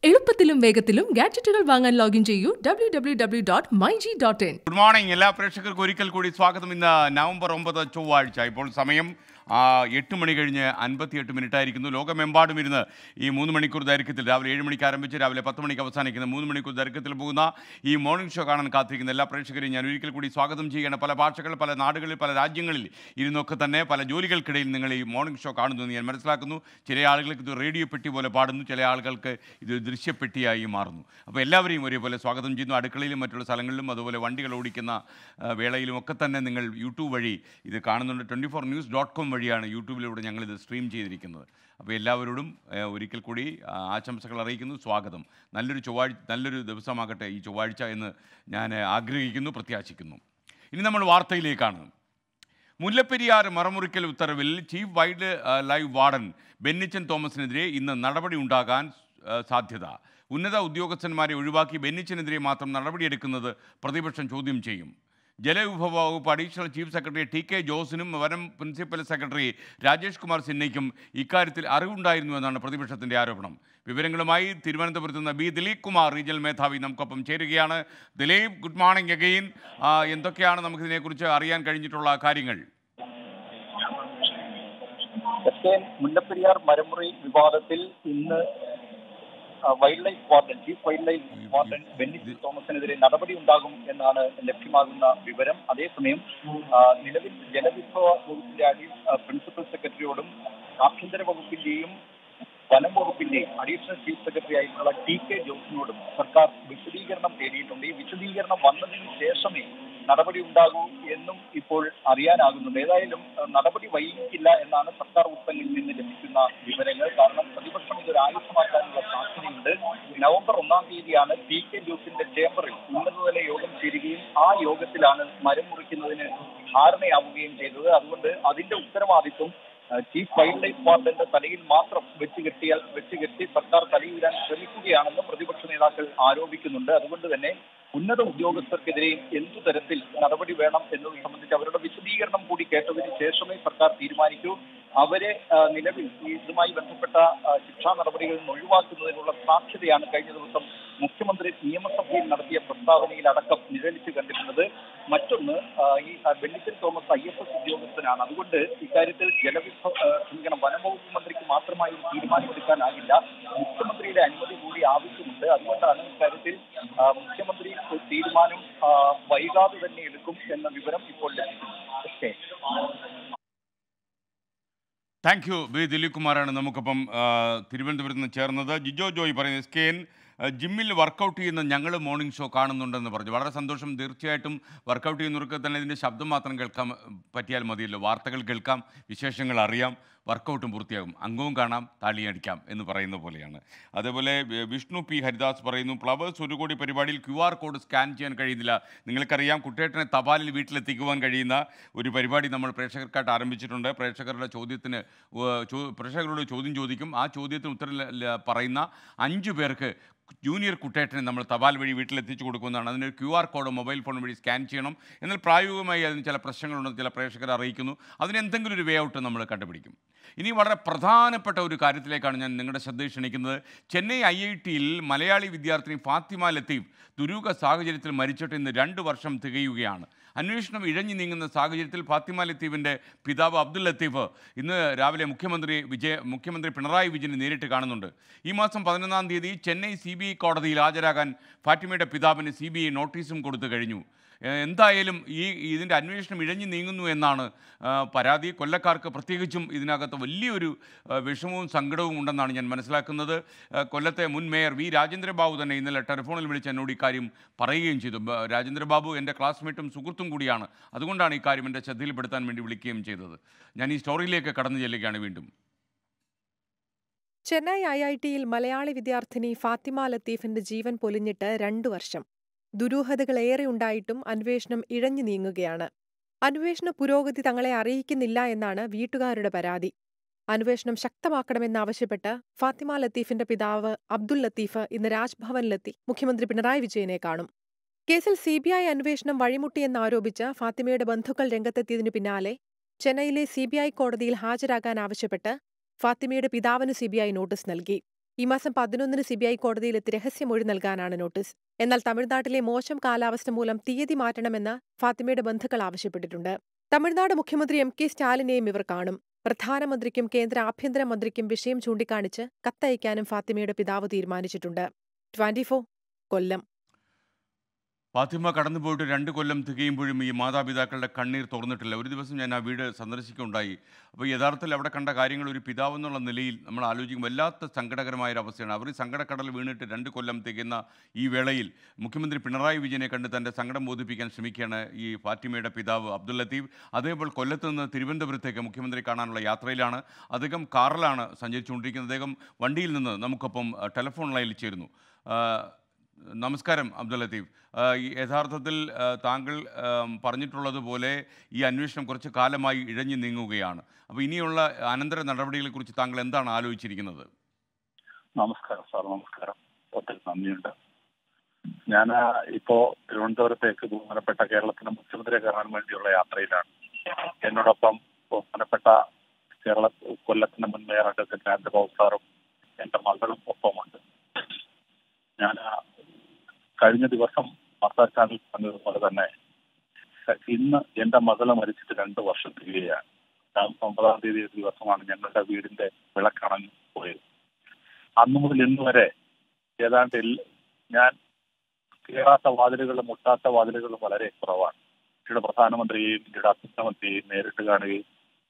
എളുപ്പത്തിലും വേഗത്തിലും ഗാഡ്ജറ്റുകൾ വാങ്ങാൻ ലോഗിൻ ചെയ്യൂ W W W dot my G dot in good morning എല്ലാ പ്രേക്ഷകർക്കും ഒരിക്കൽ കൂടി സ്വാഗതം ഇന്ന് നവംബർ ഒമ്പത് ചൊവ്വാഴ്ച ഇപ്പോൾ സമയം ആ, എട്ട് മണി കഴിഞ്ഞ് അൻപത്തിയെട്ട് മിനിറ്റ് ആയിരിക്കുന്നു ലോകമെമ്പാടും ഇരുന്ന് ഈ മൂന്ന് മണിക്കൂർ ദൈർഘ്യത്തിൽ രാവിലെ ഏഴ് മണിക്ക് ആരംഭിച്ച് രാവിലെ പത്ത് മണിക്ക് അവസാനിക്കുന്ന മൂന്ന് മണിക്കൂർ ദൈർഘ്യത്തിൽ പോകുന്ന ഈ മോർണിംഗ് ഷോ കാണാൻ കാത്തിരിക്കുന്ന എല്ലാ പ്രേക്ഷകരെയും ഞാൻ ഒരിക്കൽ കൂടി സ്വാഗതം ചെയ്യുകയാണ് പല ഭാഷകൾ പല നാടുകളിൽ പല രാജ്യങ്ങളിൽ ഇരുന്നൊക്കെ തന്നെ പല ജോലികൾക്കിടയിൽ നിങ്ങൾ ഈ മോർണിംഗ് ഷോ കാണുന്നു എന്ന് ഞാൻ മനസ്സിലാക്കുന്നു ചില ആളുകൾക്ക് ഇത് റേഡിയോ പെട്ടി പോലെ പാടുന്നു ചില ആളുകൾക്ക് ഇത് ദൃശ്യപ്പെട്ടിയായി മാറുന്നു അപ്പോൾ എല്ലാവരെയും ഒരേപോലെ സ്വാഗതം ചെയ്യുന്നു അടുക്കളയിലും മറ്റുള്ള സ്ഥലങ്ങളിലും അതുപോലെ വണ്ടികൾ ഓടിക്കുന്ന ആ, വേളയിലും ഒക്കെ തന്നെ നിങ്ങൾ യൂട്യൂബ് വഴി ഇത് കാണുന്നുണ്ട് twenty four news dot com വഴിയാണ് യൂട്യൂബിലൂടെ ഞങ്ങളിത് സ്ട്രീം ചെയ്തിരിക്കുന്നത് അപ്പോൾ എല്ലാവരോടും ആ, ഒരിക്കൽ കൂടി ആ, ആശംസകൾ അറിയിക്കുന്നു സ്വാഗതം നല്ലൊരു ചൊവ്വാഴ്ച നല്ലൊരു ദിവസമാകട്ടെ ഈ ചൊവ്വാഴ്ച എന്ന് ഞാൻ ആഗ്രഹിക്കുന്നു പ്രത്യാശിക്കുന്നു ഇനി നമ്മൾ വാർത്തയിലേക്കാണ് മുല്ലപ്പെരിയാർ മറമുറിക്കൽ ഉത്തരവിൽ chief wildlife warden Bennichan തോമസിനെതിരെ ഇന്ന് നടപടി ഉണ്ടാകാൻ ആ, സാധ്യത ഉന്നത ഉദ്യോഗസ്ഥന്മാരെ ഒഴിവാക്കി ബെന്നിച്ചനെതിരെ മാത്രം നടപടിയെടുക്കുന്നത് പ്രതിപക്ഷം ചോദ്യം ചെയ്യും ജലവിഭവ വകുപ്പ് additional chief secretary T K ജോസിനും വനം പ്രിൻസിപ്പൽ സെക്രട്ടറി രാജേഷ് കുമാർ സിന്നയ്ക്കും ഇക്കാര്യത്തിൽ അറിവുണ്ടായിരുന്നു എന്നാണ് പ്രതിപക്ഷത്തിന്റെ ആരോപണം വിവരങ്ങളുമായി തിരുവനന്തപുരത്ത് നിന്ന് ബി ദിലീപ് കുമാർ റീജിയണൽ മേധാവി നമുക്കൊപ്പം ചേരുകയാണ് ദിലീപ് ഗുഡ് മോർണിംഗ് അഗെയിൻ എന്തൊക്കെയാണ് നമുക്കിതിനെക്കുറിച്ച് അറിയാൻ കഴിഞ്ഞിട്ടുള്ള കാര്യങ്ങൾ തെക്കൻ മുല്ലപ്പെരിയാർ മരമുറി വിവാദത്തിൽ ഇന്ന് ആ, wildlife warden chief wildlife warden Bennis തോമസിനെതിരെ നടപടി ഉണ്ടാകും എന്നാണ് ലഭ്യമാകുന്ന വിവരം അതേസമയം ആ, നിലവിൽ ജലവിഭവ വകുപ്പിന്റെ അടി ആ, പ്രിൻസിപ്പൽ സെക്രട്ടറിയോടും ആഭ്യന്തര വകുപ്പിന്റെയും വനം വകുപ്പിന്റെയും അഡീഷണൽ ചീഫ് സെക്രട്ടറി ആയിട്ടുള്ള ടി കെ ജോസിനോടും സർക്കാർ വിശദീകരണം തേടിയിട്ടുണ്ട് ഈ വിശദീകരണം വന്നതിന് ശേഷമേ നടപടി ഉണ്ടാകൂ എന്നും ഇപ്പോൾ അറിയാനാകുന്നുണ്ട് ഏതായാലും അഹ്, നടപടി വൈകിക്കില്ല എന്നാണ് സർക്കാർ വൃത്തങ്ങളിൽ നിന്ന് ലഭിക്കുന്ന വിവരങ്ങൾ കാരണം പ്രതിപക്ഷം ഇതൊരു ആയുധമാക്കാനുള്ള സാധ്യതയുണ്ട് നവംബർ ഒന്നാം തീയതിയാണ് ടി കെ ജോസിന്റെ ചേംബറിൽ ഉന്നതതല യോഗം ചേരുകയും ആ യോഗത്തിലാണ് മരം മുറിക്കുന്നതിന് ധാരണയാവുകയും ചെയ്തത് അതുകൊണ്ട് അതിന്റെ ഉത്തരവാദിത്വം അഹ്, ചീഫ് വൈൽഡ് ലൈഫ് വാർഡന്റെ തലയിൽ മാത്രം വെച്ച് കെട്ടിയാൽ വെച്ച് കെട്ടി സർക്കാർ തലയുരാൻ ശ്രമിക്കുകയാണെന്ന് പ്രതിപക്ഷ നേതാക്കൾ ആരോപിക്കുന്നുണ്ട് അതുകൊണ്ട് തന്നെ ഉന്നത ഉദ്യോഗസ്ഥർക്കെതിരെയും എന്തു തരത്തിൽ നടപടി വേണം എന്നത് സംബന്ധിച്ച് അവരുടെ വിശദീകരണം കൂടി കേട്ടതിന് ശേഷമേ സർക്കാർ തീരുമാനിക്കൂ അവരെ ആ, നിലവിൽ ഈ ഇതുമായി ബന്ധപ്പെട്ട ആ, ശിക്ഷാ നടപടികളിൽ നിന്ന് ഒഴിവാക്കുന്നതിനുള്ള സാധ്യതയാണ് കഴിഞ്ഞ ദിവസം മുഖ്യമന്ത്രി നിയമസഭയിൽ നടത്തിയ പ്രസ്താവനയിൽ അടക്കം നിഴലിച്ചു കണ്ടിട്ടുള്ളത് മറ്റൊന്ന് ആ, ഈ ആ, വെള്ളിച്ചൻ തോമസ് ഐ എഫ് എസ് ഉദ്യോഗസ്ഥനാണ് അതുകൊണ്ട് ഇക്കാര്യത്തിൽ ജലവിഭ ആ, ക്ഷമിക്കണം വനംവകുപ്പ് മന്ത്രിക്ക് മാത്രമായി ഒരു തീരുമാനമെടുക്കാനാകില്ല മുഖ്യമന്ത്രിയുടെ അനുമതി കൂടി ആവശ്യമുണ്ട് അതുകൊണ്ടാണ് ഇക്കാര്യത്തിൽ ആ, മുഖ്യമന്ത്രി ഒരു തീരുമാനം ആ, വൈകാതെ തന്നെ എടുക്കും എന്ന വിവരം ഇപ്പോൾ ലഭിക്കുന്നു okay thank you B Dileep കുമാറാണ് നമുക്കൊപ്പം ആ, തിരുവനന്തപുരത്ത് നിന്ന് ചേർന്നത് ജിജോ ജോയ് പറയുന്നത് എസ് കെ എൻ ആ, ജിമ്മിൽ വർക്കൗട്ട് ചെയ്യുന്ന ഞങ്ങൾ മോർണിംഗ് ഷോ കാണുന്നുണ്ടെന്ന് പറഞ്ഞു വളരെ സന്തോഷം തീർച്ചയായിട്ടും വർക്കൗട്ട് ചെയ്യുന്നവർക്ക് തന്നെ ഇതിൻ്റെ ശബ്ദം മാത്രം കേൾക്കാൻ പറ്റിയാൽ മതിയല്ലോ വാർത്തകൾ കേൾക്കാം വിശേഷങ്ങൾ അറിയാം വർക്കൗട്ടും പൂർത്തിയാകും അംഗവും കാണാം താളിയടിക്കാം എന്ന് പറയുന്ന പോലെയാണ് അതേപോലെ വി- വിഷ്ണു പി ഹരിദാസ് പറയുന്നു ഫ്ലവേഴ്സ് ഒരു കോടി പരിപാടിയിൽ ക്യു ആർ കോഡ് സ്കാൻ ചെയ്യാൻ കഴിയുന്നില്ല നിങ്ങൾക്കറിയാം കുട്ടേട്ടനെ തപാലിൽ വീട്ടിലെത്തിക്കുവാൻ കഴിയുന്ന ഒരു പരിപാടി നമ്മൾ പ്രേക്ഷകർക്കായിട്ട് ആരംഭിച്ചിട്ടുണ്ട് പ്രേക്ഷകരുടെ ചോദ്യത്തിന് ഉവ്വ് ചോ- പ്രേക്ഷകരോട് ചോദ്യം ചോദിക്കും ആ ചോദ്യത്തിന് ഉത്തരം ല- ല- പറയുന്ന അഞ്ചു പേർക്ക് ജൂനിയർ കുട്ടേട്ടനെ നമ്മൾ തപാൽ വഴി വീട്ടിലെത്തിച്ചു കൊടുക്കുന്നതാണ് അതിനൊരു Q R code mobile phone വഴി സ്കാൻ ചെയ്യണം എന്നാൽ പ്രായോഗികമായി അതിന് ചില പ്രശ്നങ്ങളുണ്ടെന്ന് ചില പ്രേക്ഷകർ അറിയിക്കുന്നു അതിന് എന്തെങ്കിലും ഒരു വേ ഔട്ട് നമ്മൾ കണ്ടുപിടിക്കും ഇനി വളരെ പ്രധാനപ്പെട്ട ഒരു കാര്യത്തിലേക്കാണ് ഞാൻ നിങ്ങളുടെ ശ്രദ്ധ ക്ഷണിക്കുന്നത് ചെന്നൈ ഐ ഐ ടിയിൽ മലയാളി വിദ്യാർത്ഥിനി ഫാത്തിമ ലത്തീഫ് ദുരൂഹ സാഹചര്യത്തിൽ മരിച്ചിട്ട് ഇന്ന് രണ്ട് വർഷം തികയുകയാണ് അന്വേഷണം ഇഴഞ്ഞു നീങ്ങുന്ന സാഹചര്യത്തിൽ ഫാത്തിമ ലത്തീഫിൻ്റെ പിതാവ് അബ്ദുൽ ലത്തീഫ് ഇന്ന് രാവിലെ മുഖ്യമന്ത്രി വിജയ മുഖ്യമന്ത്രി പിണറായി വിജയനെ നേരിട്ട് കാണുന്നുണ്ട് ഈ മാസം പതിനൊന്നാം തീയതി ചെന്നൈ സി ബി ഐ കോടതിയിൽ ഹാജരാകാൻ ഫാത്തിമയുടെ പിതാവിന് സി ബി ഐ നോട്ടീസും കൊടുത്തു കഴിഞ്ഞു ഏഹ് എന്തായാലും ഈ ഇതിൻ്റെ അന്വേഷണം ഇഴഞ്ഞു നീങ്ങുന്നു എന്നാണ് ആ, പരാതി കൊല്ലക്കാർക്ക് പ്രത്യേകിച്ചും ഇതിനകത്ത് വലിയൊരു ആ, വിഷമവും സങ്കടവും ഉണ്ടെന്നാണ് ഞാൻ മനസ്സിലാക്കുന്നത് ആ, കൊല്ലത്തെ മുൻ മേയർ വി രാജേന്ദ്രബാബു തന്നെ ഇന്നലെ ടെലിഫോണിൽ വിളിച്ച് എന്നോട് ഇക്കാര്യം പറയുകയും ചെയ്തു ബ- രാജേന്ദ്രബാബു എൻ്റെ ക്ലാസ്മേറ്റും സുഹൃത്തും കൂടിയാണ് അതുകൊണ്ടാണ് ഈ കാര്യം എൻ്റെ ശ്രദ്ധയിൽപ്പെടുത്താൻ വേണ്ടി വിളിക്കുകയും ചെയ്തത് ഞാൻ ഈ സ്റ്റോറിയിലേക്ക് കടന്നു ചെല്ലുകയാണ് വീണ്ടും ചെന്നൈ ഐ ഐ ടിയിൽ മലയാളി വിദ്യാർത്ഥിനി ഫാത്തിമ ലത്തീഫിന്റെ ജീവൻ പൊലിഞ്ഞിട്ട് രണ്ടു വർഷം ദുരൂഹതകളേറെ ഉണ്ടായിട്ടും അന്വേഷണം ഇഴഞ്ഞു നീങ്ങുകയാണ് അന്വേഷണ പുരോഗതി തങ്ങളെ അറിയിക്കുന്നില്ല എന്നാണ് വീട്ടുകാരുടെ പരാതി അന്വേഷണം ശക്തമാക്കണമെന്നാവശ്യപ്പെട്ട് ഫാത്തിമ ലത്തീഫിന്റെ പിതാവ് അബ്ദുൽ ലത്തീഫ് ഇന്ന് രാജ്ഭവനിലെത്തി മുഖ്യമന്ത്രി പിണറായി വിജയനെ കാണും കേസിൽ സിബിഐ അന്വേഷണം വഴിമുട്ടിയെന്നാരോപിച്ച് ഫാത്തിമയുടെ ബന്ധുക്കൾ രംഗത്തെത്തിയതിനു പിന്നാലെ ചെന്നൈയിലെ സിബിഐ കോടതിയിൽ ഹാജരാകാൻ ആവശ്യപ്പെട്ട് ഫാത്തിമയുടെ പിതാവിന് സിബിഐ നോട്ടീസ് നൽകി ഈ മാസം പതിനൊന്നിന് സിബിഐ കോടതിയിലെത്തി രഹസ്യമൊഴി നൽകാനാണ് നോട്ടീസ് എന്നാൽ തമിഴ്നാട്ടിലെ മോശം കാലാവസ്ഥ മൂലം തീയതി മാറ്റണമെന്ന് ഫാത്തിമയുടെ ബന്ധുക്കൾ ആവശ്യപ്പെട്ടിട്ടുണ്ട് തമിഴ്നാട് മുഖ്യമന്ത്രി എം കെ സ്റ്റാലിനെയും ഇവർ കാണും പ്രധാനമന്ത്രിക്കും കേന്ദ്ര ആഭ്യന്തരമന്ത്രിക്കും വിഷയം ചൂണ്ടിക്കാണിച്ച് കത്തയക്കാനും ഫാത്തിമയുടെ പിതാവ് തീരുമാനിച്ചിട്ടുണ്ട് ട്വന്റി കൊല്ലം ഫാത്തിമ കടന്നുപോയിട്ട് രണ്ട് കൊല്ലം തികയുമ്പോഴും ഈ മാതാപിതാക്കളുടെ കണ്ണീർ തുറന്നിട്ടില്ല ഒരു ദിവസം ഞാൻ ആ വീട് സന്ദർശിക്കുകയുണ്ടായി അപ്പോൾ യഥാർത്ഥത്തിൽ അവിടെ കണ്ട കാര്യങ്ങൾ ഒരു പിതാവെന്നുള്ള നിലയിൽ നമ്മൾ ആലോചിക്കും വല്ലാത്ത സങ്കടകരമായ ഒരു അവസ്ഥയാണ് അവർ ഈ സങ്കടക്കടൽ വീണിട്ട് രണ്ട് കൊല്ലം തികയുന്ന ഈ വേളയിൽ മുഖ്യമന്ത്രി പിണറായി വിജയനെ കണ്ട് തൻ്റെ സങ്കടം ബോധിപ്പിക്കാൻ ശ്രമിക്കുകയാണ് ഈ ഫാത്തിമയുടെ പിതാവ് അബ്ദുൽ ലത്തീഫ് അതേപോലെ കൊല്ലത്ത് നിന്ന് തിരുവനന്തപുരത്തേക്ക് മുഖ്യമന്ത്രി കാണാനുള്ള യാത്രയിലാണ് അദ്ദേഹം കാറിലാണ് സഞ്ചരിച്ചുകൊണ്ടിരിക്കുന്നത് അദ്ദേഹം വണ്ടിയിൽ നിന്ന് നമുക്കൊപ്പം അഹ്, ടെലിഫോൺ ലൈനിൽ ചേരുന്നു ആ, നമസ്കാരം അബ്ദുൽ ലത്തീഫ് ആ, ഈ യഥാർത്ഥത്തിൽ ആ, താങ്കൾ ആം, പറഞ്ഞിട്ടുള്ളതുപോലെ ഈ അന്വേഷണം കുറച്ച് കാലമായി ഇഴഞ്ഞു നീങ്ങുകയാണ് അപ്പോൾ ഇനിയുള്ള അനന്തര നടപടികളെക്കുറിച്ച് താങ്കൾ എന്താണ് ആലോചിച്ചിരിക്കുന്നത് നമസ്കാരം സാർ നമസ്കാരം ഒത്തിരി നന്ദിയുണ്ട് ഞാൻ ഇപ്പോ തിരുവനന്തപുരത്തേക്ക് ബഹുമാനപ്പെട്ട കേരളത്തിന്റെ മുഖ്യമന്ത്രിയെ കാണാൻ വേണ്ടിയുള്ള യാത്രയിലാണ് എന്നോടൊപ്പം ബഹുമാനപ്പെട്ട കേരള കൊല്ലത്തിന്റെ മുൻ മേയർ അഡ്വക്കേറ്റ് രാജബാബു സാറും എന്റെ മകളും ഒപ്പമുണ്ട് ഞാൻ കഴിഞ്ഞ ദിവസം വാർത്താ ചാനൽ പറഞ്ഞതുപോലെ തന്നെ ഇന്ന് എന്റെ മകള് മരിച്ചിട്ട് രണ്ട് വർഷം തിരികെയാണ് ഒമ്പതാം തീയതി ഒരു ദിവസമാണ് ഞങ്ങളുടെ വീടിന്റെ വിളക്കണഞ്ഞു പോയത് അന്നു മുതൽ ഇന്ന് വരെ ഏതാണ്ട് എല്ല- ഞാൻ കയറാത്ത വാതിലുകളും മുട്ടാത്ത വാതിലുകളും വളരെ കുറവാണ് ഇന്ത്യയുടെ പ്രധാനമന്ത്രിയെയും ഇന്ത്യയുടെ ആഭ്യന്തരമന്ത്രിയെയും നേരിട്ട് കാണുകയും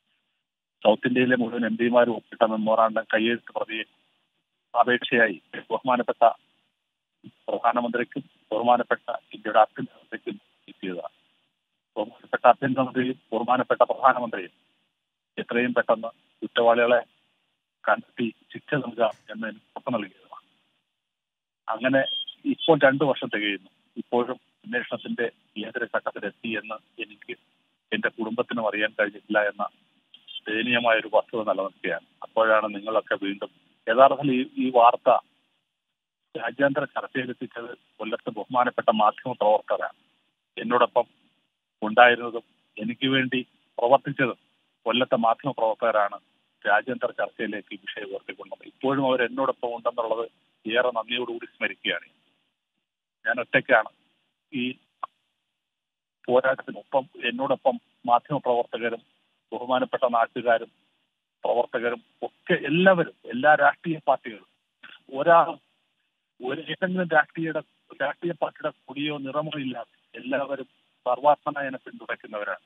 സൗത്ത് ഇന്ത്യയിലെ മുഴുവൻ എം പിമാരും ഒപ്പിട്ട മെമ്മോറാണ്ടം കയ്യെഴുത്ത് പ്രതി അപേക്ഷയായി ബഹുമാനപ്പെട്ട പ്രധാനമന്ത്രിക്കും ബഹുമാനപ്പെട്ട ഇന്ത്യയുടെ ആഭ്യന്തരമന്ത്രിക്കും എത്തിയതാണ് ബഹുമാനപ്പെട്ട ആഭ്യന്തരമന്ത്രിയും ബഹുമാനപ്പെട്ട പ്രധാനമന്ത്രിയും എത്രയും പെട്ടെന്ന് കുറ്റവാളികളെ കണ്ടെത്തി ശിക്ഷ നൽകാം എന്ന് എനിക്ക് ഉറപ്പ് നൽകിയതാണ് അങ്ങനെ ഇപ്പോൾ രണ്ടു വർഷം തികയുന്നു ഇപ്പോഴും അന്വേഷണത്തിന്റെ ഏതൊരു ഘട്ടത്തിലെത്തി എന്ന് എനിക്ക് എന്റെ കുടുംബത്തിനും അറിയാൻ കഴിഞ്ഞിട്ടില്ല എന്ന ദയനീയമായ ഒരു വസ്തുത നിലനിൽക്കുകയാണ് അപ്പോഴാണ് നിങ്ങളൊക്കെ വീണ്ടും യഥാർത്ഥത്തിൽ ഈ ഈ വാർത്ത രാജ്യാന്തര ചർച്ചയിലെത്തിച്ചത് കൊല്ലത്ത് ബഹുമാനപ്പെട്ട മാധ്യമ പ്രവർത്തകരാണ് എന്നോടൊപ്പം ഉണ്ടായിരുന്നതും എനിക്ക് വേണ്ടി പ്രവർത്തിച്ചതും കൊല്ലത്തെ മാധ്യമ പ്രവർത്തകരാണ് രാജ്യാന്തര ചർച്ചയിലേക്ക് ഈ വിഷയം ഉയർത്തിക്കൊണ്ടത് ഇപ്പോഴും അവർ എന്നോടൊപ്പം ഉണ്ടെന്നുള്ളത് ഏറെ നന്ദിയോടുകൂടി സ്മരിക്കുകയാണ് ഞാൻ ഒറ്റയ്ക്കാണ് ഈ പോരാട്ടത്തിനൊപ്പം എന്നോടൊപ്പം മാധ്യമ പ്രവർത്തകരും ബഹുമാനപ്പെട്ട നാട്ടുകാരും പ്രവർത്തകരും ഒക്കെ എല്ലാവരും എല്ലാ രാഷ്ട്രീയ പാർട്ടികളും ഒരാളും ഒരു ഏതെങ്കിലും രാഷ്ട്രീയ രാഷ്ട്രീയ പാർട്ടിയുടെ കൊടിയോ നിറമോ ഇല്ലാതെ എല്ലാവരും സർവാത്മനായനെ പിന്തുണയ്ക്കുന്നവരാണ്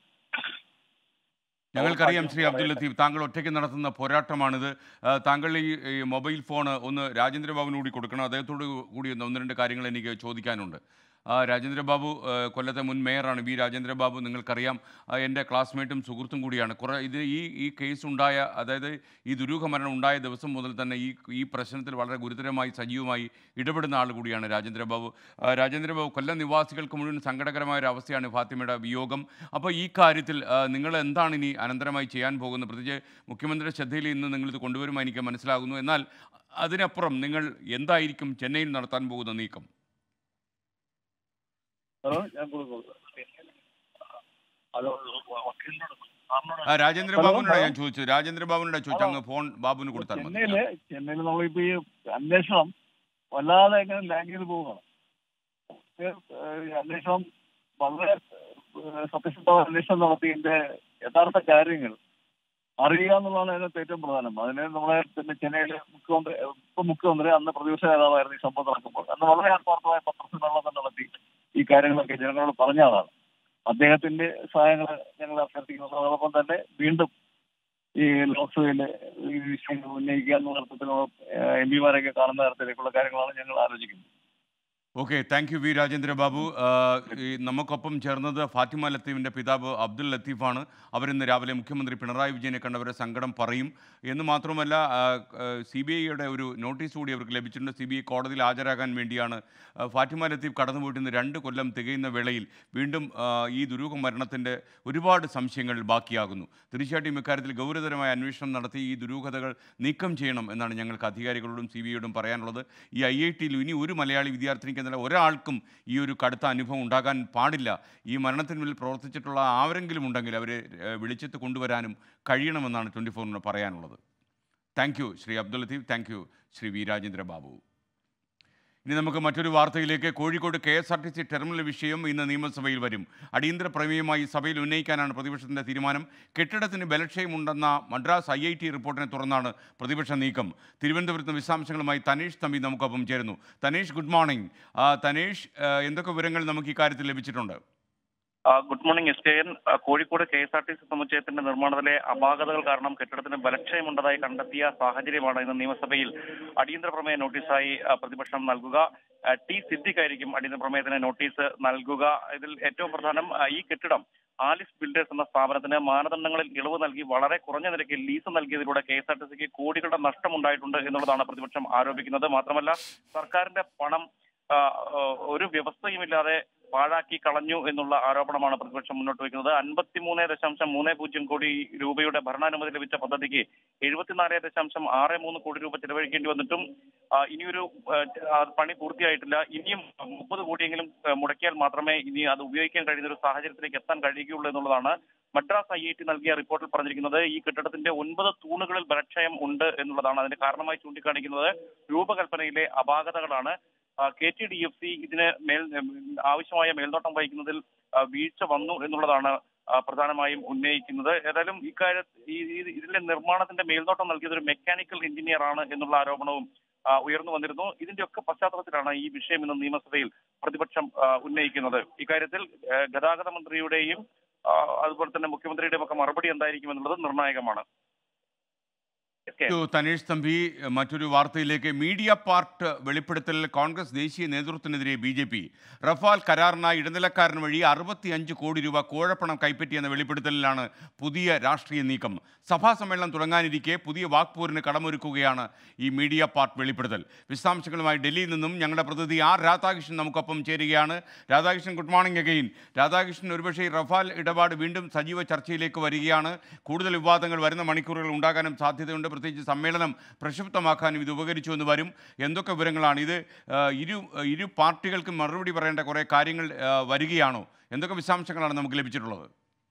ഞങ്ങൾക്കറിയാം ശ്രീ അബ്ദുൽ ലത്തീഫ് താങ്കൾ ഒറ്റയ്ക്ക് നടത്തുന്ന പോരാട്ടമാണിത് ആ, താങ്കൾ ഈ ഈ മൊബൈൽ ഫോൺ ഒന്ന് രാജേന്ദ്രബാബുവിന് കൂടി കൊടുക്കണം അദ്ദേഹത്തോട് കൂടി ഒന്ന് ഒന്ന് രണ്ട് കാര്യങ്ങൾ എനിക്ക് ചോദിക്കാനുണ്ട് ആ, രാജേന്ദ്രബാബു ആ, കൊല്ലത്തെ മുൻ മേയറാണ് വി രാജേന്ദ്രബാബു നിങ്ങൾക്കറിയാം ആ, എൻ്റെ ക്ലാസ്മേറ്റും സുഹൃത്തും കൂടിയാണ് കുറേ ഇത് ഈ ഈ കേസ് ഉണ്ടായ അതായത് ഈ ദുരൂഹ മരണം ഉണ്ടായ ദിവസം മുതൽ തന്നെ ഈ ഈ പ്രശ്നത്തിൽ വളരെ ഗുരുതരമായി സജീവമായി ഇടപെടുന്ന ആൾ കൂടിയാണ് രാജേന്ദ്രബാബു ആ, രാജേന്ദ്രബാബു കൊല്ലം നിവാസികൾക്ക് മുഴുവൻ സങ്കടകരമായ ഒരു അവസ്ഥയാണ് ഫാത്തിമയുടെ വിയോഗം അപ്പോൾ ഈ കാര്യത്തിൽ ആ, നിങ്ങൾ എന്താണ് ഇനി അനന്തരമായി ചെയ്യാൻ പോകുന്നത് പ്രത്യേകിച്ച് മുഖ്യമന്ത്രിയുടെ ശ്രദ്ധയിൽ ഇന്ന് നിങ്ങളിത് കൊണ്ടുവരുമായി എനിക്ക് മനസ്സിലാകുന്നു എന്നാൽ അതിനപ്പുറം നിങ്ങൾ എന്തായിരിക്കും ചെന്നൈയിൽ നടത്താൻ പോകുന്ന നീക്കം ഹലോ ഞാൻ കൊടുക്കുന്നു ഹലോ വക്കീലിനോട് സാറിനോട് ആ രാജേന്ദ്രബാബുവിനോട് ഹലോ, ഞാൻ ചോദിച്ചത് രാജേന്ദ്രബാബുവിനോട് ചോദിച്ചു അങ്ങ് ഫോൺ ബാബുവിന് കൊടുത്താൽ മതി ചെന്നൈയില് ചെന്നൈയിൽ നമ്മളിപ്പോ ഈ അന്വേഷണം വല്ലാതെ എങ്ങനെ ലാഗ് ചെയ്ത് പോവുകയാണ് ഏഹ് ഈ അന്വേഷണം വളരെ ഏഹ് സത്യസന്ധമായ അന്വേഷണം നടത്തി ഇതിന്റെ യഥാർത്ഥ കാര്യങ്ങൾ അറിയുക എന്നുള്ളതാണ് അതിനകത്ത് ഏറ്റവും പ്രധാനം അതിന് നമ്മളെ പിന്നെ ചെന്നൈയിലെ മുഖ്യമന്ത്രി ഇപ്പൊ മുഖ്യമന്ത്രി അന്ന് പ്രതിപക്ഷ നേതാവായിരുന്നു ഈ സംഭവം നടക്കുമ്പോൾ അന്ന് വളരെ ആത്മാർത്ഥമായ പത്രസമ്മേളനം നടത്തി ഈ കാര്യങ്ങളൊക്കെ ജനങ്ങളോട് പറഞ്ഞ ആളാണ് അദ്ദേഹത്തിന്റെ സഹായങ്ങൾ ഞങ്ങൾ അഭ്യർത്ഥിക്കുന്നു അതോടൊപ്പം തന്നെ വീണ്ടും ഈ ലോക്സഭയിലെ ഈ വിഷയങ്ങൾ ഉന്നയിക്കുക എന്നുള്ള അർത്ഥത്തിലുള്ള എം പിമാരെയൊക്കെ കാണുന്ന തരത്തിലേക്കുള്ള കാര്യങ്ങളാണ് ഞങ്ങൾ ആലോചിക്കുന്നത് okay thank you V Rajendra Babu ആ, ഈ നമുക്കൊപ്പം ചേർന്നത് ഫാത്തിമ ലത്തീഫിൻ്റെ പിതാവ് അബ്ദുൽ ലത്തീഫാണ് അവരിന്ന് രാവിലെ മുഖ്യമന്ത്രി പിണറായി വിജയനെ കണ്ടവരെ സങ്കടം പറയും എന്ന് മാത്രമല്ല സി ബി ഐയുടെ ഒരു നോട്ടീസ് കൂടി അവർക്ക് ലഭിച്ചിട്ടുണ്ട് സി ബി ഐ കോടതിയിൽ ഹാജരാകാൻ വേണ്ടിയാണ് ആ, ഫാത്തിമ ലത്തീഫ് കടന്നുപോയിട്ട് ഇന്ന് രണ്ട് കൊല്ലം തികയുന്ന വേളയിൽ വീണ്ടും ആ, ഈ ദുരൂഹ മരണത്തിൻ്റെ ഒരുപാട് സംശയങ്ങൾ ബാക്കിയാകുന്നു തീർച്ചയായിട്ടും ഇക്കാര്യത്തിൽ ഗൗരവതരമായ അന്വേഷണം നടത്തി ഈ ദുരൂഹതകൾ നീക്കം ചെയ്യണം എന്നാണ് ഞങ്ങൾക്ക് അധികാരികളോടും സി ബി ഐയോടും പറയാനുള്ളത് ഈ ഐ ഐ ടിയിൽ ഇനി ഒരു മലയാളി വിദ്യാർത്ഥിനിക്ക് എന്നല്ല ഒരാൾക്കും ഈ ഒരു കടുത്ത അനുഭവം ഉണ്ടാകാൻ പാടില്ല ഈ മരണത്തിന് മുന്നിൽ പ്രവർത്തിച്ചിട്ടുള്ള ആരെങ്കിലും ഉണ്ടെങ്കിൽ അവരെ ഏഹ്, വെളിച്ചത്ത് കൊണ്ടുവരാനും കഴിയണമെന്നാണ് ട്വൻറ്റി ഫോറിന് പറയാനുള്ളത് thank you Shri Abdul Latheef thank you Shri V Rajendra Babu ഇനി നമുക്ക് മറ്റൊരു വാർത്തയിലേക്ക് Kozhikode K S R T C terminal വിഷയം ഇന്ന് നിയമസഭയിൽ വരും അടിയന്തര പ്രമേയമായി സഭയിൽ ഉന്നയിക്കാനാണ് പ്രതിപക്ഷത്തിന്റെ തീരുമാനം കെട്ടിടത്തിന് ബലക്ഷയമുണ്ടെന്ന മദ്രാസ് ഐ ഐ ടി റിപ്പോർട്ടിനെ തുടർന്നാണ് പ്രതിപക്ഷ നീക്കം തിരുവനന്തപുരത്ത് വിശദാംശങ്ങളുമായി തനീഷ് തമ്പി നമുക്കൊപ്പം ചേരുന്നു തനീഷ് ഗുഡ് മോർണിംഗ് ആ, തനീഷ് ആ, എന്തൊക്കെ വിവരങ്ങൾ നമുക്ക് ഇക്കാര്യത്തിൽ ലഭിച്ചിട്ടുണ്ട് ആ, good morning S K N ആ, Kozhikode K S R T C സമുച്ചയത്തിന്റെ നിർമ്മാണത്തിലെ അപാകതകൾ കാരണം കെട്ടിടത്തിന് ബലക്ഷയമുണ്ടതായി കണ്ടെത്തിയ സാഹചര്യമാണ് ഇന്ന് നിയമസഭയിൽ അടിയന്തര പ്രമേയ നോട്ടീസായി ആ, പ്രതിപക്ഷം നൽകുക ആ, ടി സിദ്ദിഖായിരിക്കും അടിയന്തര പ്രമേയത്തിന് നോട്ടീസ് നൽകുക ഇതിൽ ഏറ്റവും പ്രധാനം ആ, ഈ കെട്ടിടം ആലിസ് ബിൽഡേഴ്സ് എന്ന സ്ഥാപനത്തിന് മാനദണ്ഡങ്ങളിൽ ഇളവ് നൽകി വളരെ കുറഞ്ഞ നിരക്കിൽ ലീസ് നൽകിയതിലൂടെ കെ എസ് ആർ ടി സിക്ക് കോടികളുടെ നഷ്ടമുണ്ടായിട്ടുണ്ട് എന്നുള്ളതാണ് പ്രതിപക്ഷം ആരോപിക്കുന്നത് മാത്രമല്ല സർക്കാരിന്റെ പണം ആ, ആ, ഒരു വ്യവസ്ഥയുമില്ലാതെ പാഴാക്കി കളഞ്ഞു എന്നുള്ള ആരോപണമാണ് പ്രതിപക്ഷം മുന്നോട്ട് വയ്ക്കുന്നത് അൻപത്തിമൂന്ന് ദശാംശം മൂന്ന് പൂജ്യം കോടി രൂപയുടെ ഭരണാനുമതി ലഭിച്ച പദ്ധതിക്ക് എഴുപത്തിനാല് ദശാംശം ആറ് മൂന്ന് കോടി രൂപ ചെലവഴിക്കേണ്ടി വന്നിട്ടും ആ, ഇനിയൊരു ആ, ആ, പണി പൂർത്തിയായിട്ടില്ല ഇനിയും മുപ്പത് കോടിയെങ്കിലും ആ, മുടക്കിയാൽ മാത്രമേ ഇനി അത് ഉപയോഗിക്കാൻ കഴിയുന്ന ഒരു സാഹചര്യത്തിലേക്ക് എത്താൻ കഴിയുകയുള്ളൂ എന്നുള്ളതാണ് മദ്രാസ് ഐ ഐ ടി നൽകിയ റിപ്പോർട്ടിൽ പറഞ്ഞിരിക്കുന്നത് ഈ കെട്ടിടത്തിന്റെ ഒൻപത് തൂണുകളിൽ ബലക്ഷയം ഉണ്ട് എന്നുള്ളതാണ് അതിന് കാരണമായി ചൂണ്ടിക്കാണിക്കുന്നത് രൂപകൽപ്പനയിലെ അപാകതകളാണ് K T D F C ഇതിന് മേൽ ഉം, ആവശ്യമായ മേൽനോട്ടം വഹിക്കുന്നതിൽ ആ, വീഴ്ച വന്നു എന്നുള്ളതാണ് ആ, പ്രധാനമായും ഉന്നയിക്കുന്നത് ഏതായാലും ഇക്കാര്യ ഈ ഈ- ഇതിന്റെ നിർമ്മാണത്തിന്റെ മേൽനോട്ടം നൽകിയത് ഒരു മെക്കാനിക്കൽ എഞ്ചിനീയർ ആണ് എന്നുള്ള ആരോപണവും ആ, ഉയർന്നു വന്നിരുന്നു ഇതിന്റെ ഒക്കെ പശ്ചാത്തലത്തിലാണ് ഈ വിഷയം ഇന്ന് നിയമസഭയിൽ പ്രതിപക്ഷം ആ, ഉന്നയിക്കുന്നത് ഇക്കാര്യത്തിൽ ആ, ഗതാഗത മന്ത്രിയുടെയും ആ, അതുപോലെ തന്നെ മുഖ്യമന്ത്രിയുടെയും ഒക്കെ മറുപടി എന്തായിരിക്കും എന്നുള്ളത് നിർണായകമാണ് എസ് കെ. ു തനീഷ് തമ്പി മറ്റൊരു വാർത്തയിലേക്ക് മീഡിയ പാർട്ട് വെളിപ്പെടുത്തൽ കോൺഗ്രസ് ദേശീയ നേതൃത്വത്തിനെതിരെ ബി ജെ പി റഫാൽ കരാറിനായി ഇടനിലക്കാരൻ വഴി അറുപത്തിയഞ്ച് കോടി രൂപ കോഴപ്പണം കൈപ്പറ്റിയെന്ന വെളിപ്പെടുത്തലിലാണ് പുതിയ രാഷ്ട്രീയ നീക്കം സഭാ സമ്മേളനം തുടങ്ങാനിരിക്കെ പുതിയ വാക്പോരിന് കടമൊരുക്കുകയാണ് ഈ മീഡിയ പാർട്ട് വെളിപ്പെടുത്തൽ വിശദാംശങ്ങളുമായി ഡൽഹിയിൽ നിന്നും ഞങ്ങളുടെ പ്രതിനിധി ആർ രാധാകൃഷ്ണൻ നമുക്കൊപ്പം ചേരുകയാണ് Radhakrishnan good morning again Radhakrishnan ഒരുപക്ഷെ ഈ റഫാൽ ഇടപാട് വീണ്ടും സജീവ ചർച്ചയിലേക്ക് വരികയാണ് കൂടുതൽ വിവാദങ്ങൾ വരുന്ന മണിക്കൂറുകൾ ഉണ്ടാകാനും സാധ്യതയുണ്ട് പ്രത്യേകിച്ച് സമ്മേളനം പ്രക്ഷുബ്ധമാക്കാനും ഇത് ഉപകരിച്ചു എന്ന് വരും എന്തൊക്കെ വിവരങ്ങളാണ് ഇത് ആ, ഇരു ഇരു പാർട്ടികൾക്കും മറുപടി പറയേണ്ട കുറേ കാര്യങ്ങൾ ആ, വരികയാണോ എന്തൊക്കെ വിശദാംശങ്ങളാണ് നമുക്ക് ലഭിച്ചിട്ടുള്ളത്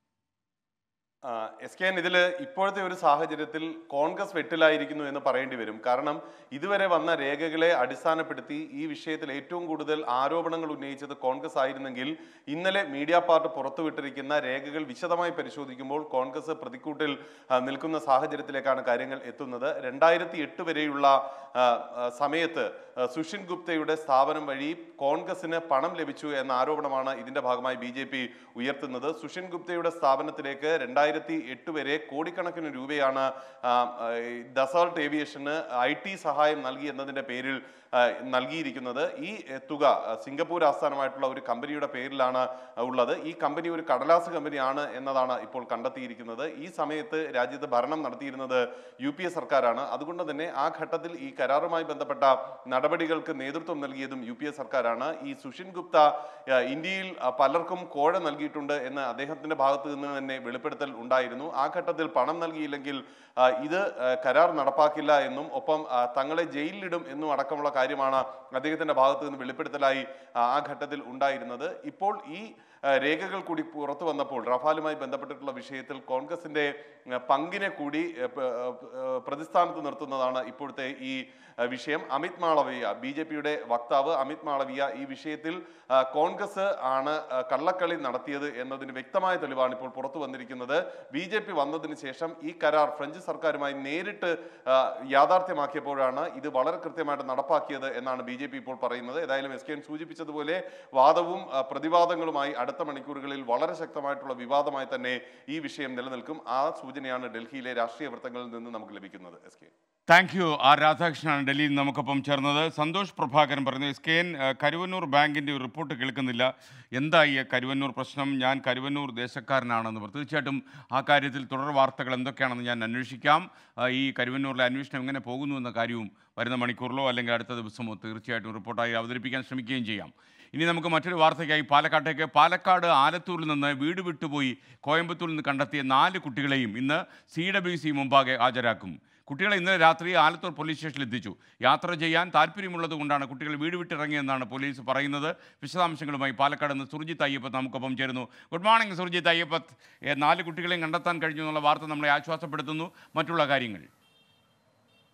എസ് കെ എൻ ഇതിൽ ഇപ്പോഴത്തെ ഒരു സാഹചര്യത്തിൽ കോൺഗ്രസ് വെട്ടിലായിരിക്കുന്നു എന്ന് പറയേണ്ടി വരും കാരണം ഇതുവരെ വന്ന രേഖകളെ അടിസ്ഥാനപ്പെടുത്തി ഈ വിഷയത്തിൽ ഏറ്റവും കൂടുതൽ ആരോപണങ്ങൾ ഉന്നയിച്ചത് കോൺഗ്രസ് ആയിരുന്നെങ്കിൽ ഇന്നലെ മീഡിയ പാർട്ട് പുറത്തുവിട്ടിരിക്കുന്ന രേഖകൾ വിശദമായി പരിശോധിക്കുമ്പോൾ കോൺഗ്രസ് പ്രതിക്കൂട്ടിൽ ആ, നിൽക്കുന്ന സാഹചര്യത്തിലേക്കാണ് കാര്യങ്ങൾ എത്തുന്നത് രണ്ടായിരത്തി എട്ട് വരെയുള്ള ആ, ആ, സമയത്ത് ആ, സുഷിൻ ഗുപ്തയുടെ സ്ഥാപനം വഴി കോൺഗ്രസിന് പണം ലഭിച്ചു എന്ന ആരോപണമാണ് ഇതിന്റെ ഭാഗമായി ബി ജെ പി ഉയർത്തുന്നത് സുഷിൻ ഗുപ്തയുടെ സ്ഥാപനത്തിലേക്ക് രണ്ടായിരത്തി എട്ട് വരെ കോടിക്കണക്കിന് രൂപയാണ് ആ, ആ, ഈ ദസോൾട്ട് ഏവിയേഷന് ഐ ടി സഹായം നൽകി എന്നതിന്റെ പേരിൽ ആ, നൽകിയിരിക്കുന്നത് ഈ എ, തുക ആ, സിംഗപ്പൂർ ആസ്ഥാനമായിട്ടുള്ള ഒരു കമ്പനിയുടെ പേരിലാണ് ഉള്ളത് ഈ കമ്പനി ഒരു കടലാസ് കമ്പനിയാണ് എന്നതാണ് ഇപ്പോൾ കണ്ടെത്തിയിരിക്കുന്നത് ഈ സമയത്ത് രാജ്യത്ത് ഭരണം നടത്തിയിരുന്നത് യു പി എ സർക്കാരാണ് അതുകൊണ്ട് തന്നെ ആ ഘട്ടത്തിൽ ഈ കരാറുമായി ബന്ധപ്പെട്ട നടപടികൾക്ക് നേതൃത്വം നൽകിയതും യു പി എ സർക്കാരാണ് ഈ സുഷിൻ ഗുപ്ത ആ, ഇന്ത്യയിൽ ആ, പലർക്കും കോഴ നൽകിയിട്ടുണ്ട് എന്ന് അദ്ദേഹത്തിന്റെ ഭാഗത്ത് നിന്ന് തന്നെ വെളിപ്പെടുത്തൽ ഉണ്ടായിരുന്നു ആ ഘട്ടത്തിൽ പണം നൽകിയില്ലെങ്കിൽ ആ, ഇത് ആ, കരാർ നടപ്പാക്കില്ല എന്നും ഒപ്പം ആ, തങ്ങളെ ജയിലിലിടും എന്നും അടക്കമുള്ള കാര്യമാണ് അദ്ദേഹത്തിന്റെ ഭാഗത്ത് നിന്ന് വെളിപ്പെടുത്തലായി ആ, ആ ഘട്ടത്തിൽ ഉണ്ടായിരുന്നത് ഇപ്പോൾ ഈ ആ, രേഖകൾ കൂടി പുറത്തു വന്നപ്പോൾ റഫാലുമായി ബന്ധപ്പെട്ടിട്ടുള്ള വിഷയത്തിൽ കോൺഗ്രസിന്റെ ആ, പങ്കിനെ കൂടി ആ, പ- ആ, പ്രതിസ്ഥാനത്ത് നിർത്തുന്നതാണ് ഇപ്പോഴത്തെ ഈ ആ, വിഷയം അമിത് മാളവിയ ബി ജെ പിയുടെ വക്താവ് അമിത് മാളവിയ ഈ വിഷയത്തിൽ ആ, കോൺഗ്രസ് ആണ് ആ, കള്ളക്കളി നടത്തിയത് എന്നതിന് വ്യക്തമായ തെളിവാണ് ഇപ്പോൾ പുറത്തു വന്നിരിക്കുന്നത് ബി ജെ പി വന്നതിന് ശേഷം ഈ കരാർ ഫ്രഞ്ച് സർക്കാരുമായി നേരിട്ട് ആ, യാഥാർത്ഥ്യമാക്കിയപ്പോഴാണ് ഇത് വളരെ കൃത്യമായിട്ട് നടപ്പാക്കിയത് എന്നാണ് ബി ജെ പി ഇപ്പോൾ പറയുന്നത് ഏതായാലും എസ് കെ എൻ സൂചിപ്പിച്ചതുപോലെ വാദവും ആ, പ്രതിവാദങ്ങളുമായി അടുത്ത മണിക്കൂറുകളിൽ വളരെ ശക്തമായിട്ടുള്ള വിവാദമായി തന്നെ ഈ വിഷയം നിലനിൽക്കും ആ സൂചനയാണ് ഡൽഹിയിലെ രാഷ്ട്രീയ വൃത്തങ്ങളിൽ നിന്ന് നമുക്ക് ലഭിക്കുന്നത് S K thank you R രാധാകൃഷ്ണനാണ് ഡൽഹിയിൽ നിന്ന് നമുക്കൊപ്പം ചേർന്നത് സന്തോഷ് പ്രഭാകരൻ പറഞ്ഞു എസ് കെ എൻ ആ, കരുവന്നൂർ ബാങ്കിൻ്റെ ഒരു റിപ്പോർട്ട് കേൾക്കുന്നില്ല എന്താ ഈ കരുവന്നൂർ പ്രശ്നം ഞാൻ കരുവന്നൂർ ദേശക്കാരനാണെന്ന് പറഞ്ഞു തീർച്ചയായിട്ടും ആ കാര്യത്തിൽ തുടർ വാർത്തകൾ എന്തൊക്കെയാണെന്ന് ഞാൻ അന്വേഷിക്കാം ആ, ഈ കരുവന്നൂരിലെ അന്വേഷണം എങ്ങനെ പോകുന്നു എന്ന കാര്യവും വരുന്ന മണിക്കൂറിലോ അല്ലെങ്കിൽ അടുത്ത ദിവസമോ തീർച്ചയായിട്ടും റിപ്പോർട്ടായി അവതരിപ്പിക്കാൻ ശ്രമിക്കുകയും ചെയ്യാം ഇനി നമുക്ക് മറ്റൊരു വാർത്തയ്ക്കായി പാലക്കാട്ടേക്ക് പാലക്കാട് ആലത്തൂരിൽ നിന്ന് വീട് വിട്ടുപോയി കോയമ്പത്തൂരിൽ നിന്ന് കണ്ടെത്തിയ നാല് കുട്ടികളെയും ഇന്ന് സി ഡബ്ല്യു സി മുമ്പാകെ ഹാജരാക്കും കുട്ടികളെ ഇന്നലെ രാത്രി ആലത്തൂർ പോലീസ് സ്റ്റേഷനിൽ എത്തിച്ചു യാത്ര ചെയ്യാൻ താല്പര്യമുള്ളത് കൊണ്ടാണ് കുട്ടികൾ വീട് വിട്ടിറങ്ങിയെന്നാണ് പോലീസ് പറയുന്നത് വിശദാംശങ്ങളുമായി പാലക്കാട് നിന്ന് സുർജിത്ത് അയ്യപ്പത്ത് നമുക്കൊപ്പം ചേരുന്നു ഗുഡ് മോർണിംഗ് സുർജിത്ത് അയ്യപ്പത്ത് ഏ, നാല് കുട്ടികളെയും കണ്ടെത്താൻ കഴിഞ്ഞു എന്നുള്ള വാർത്ത നമ്മളെ ആശ്വാസപ്പെടുത്തുന്നു മറ്റുള്ള കാര്യങ്ങൾ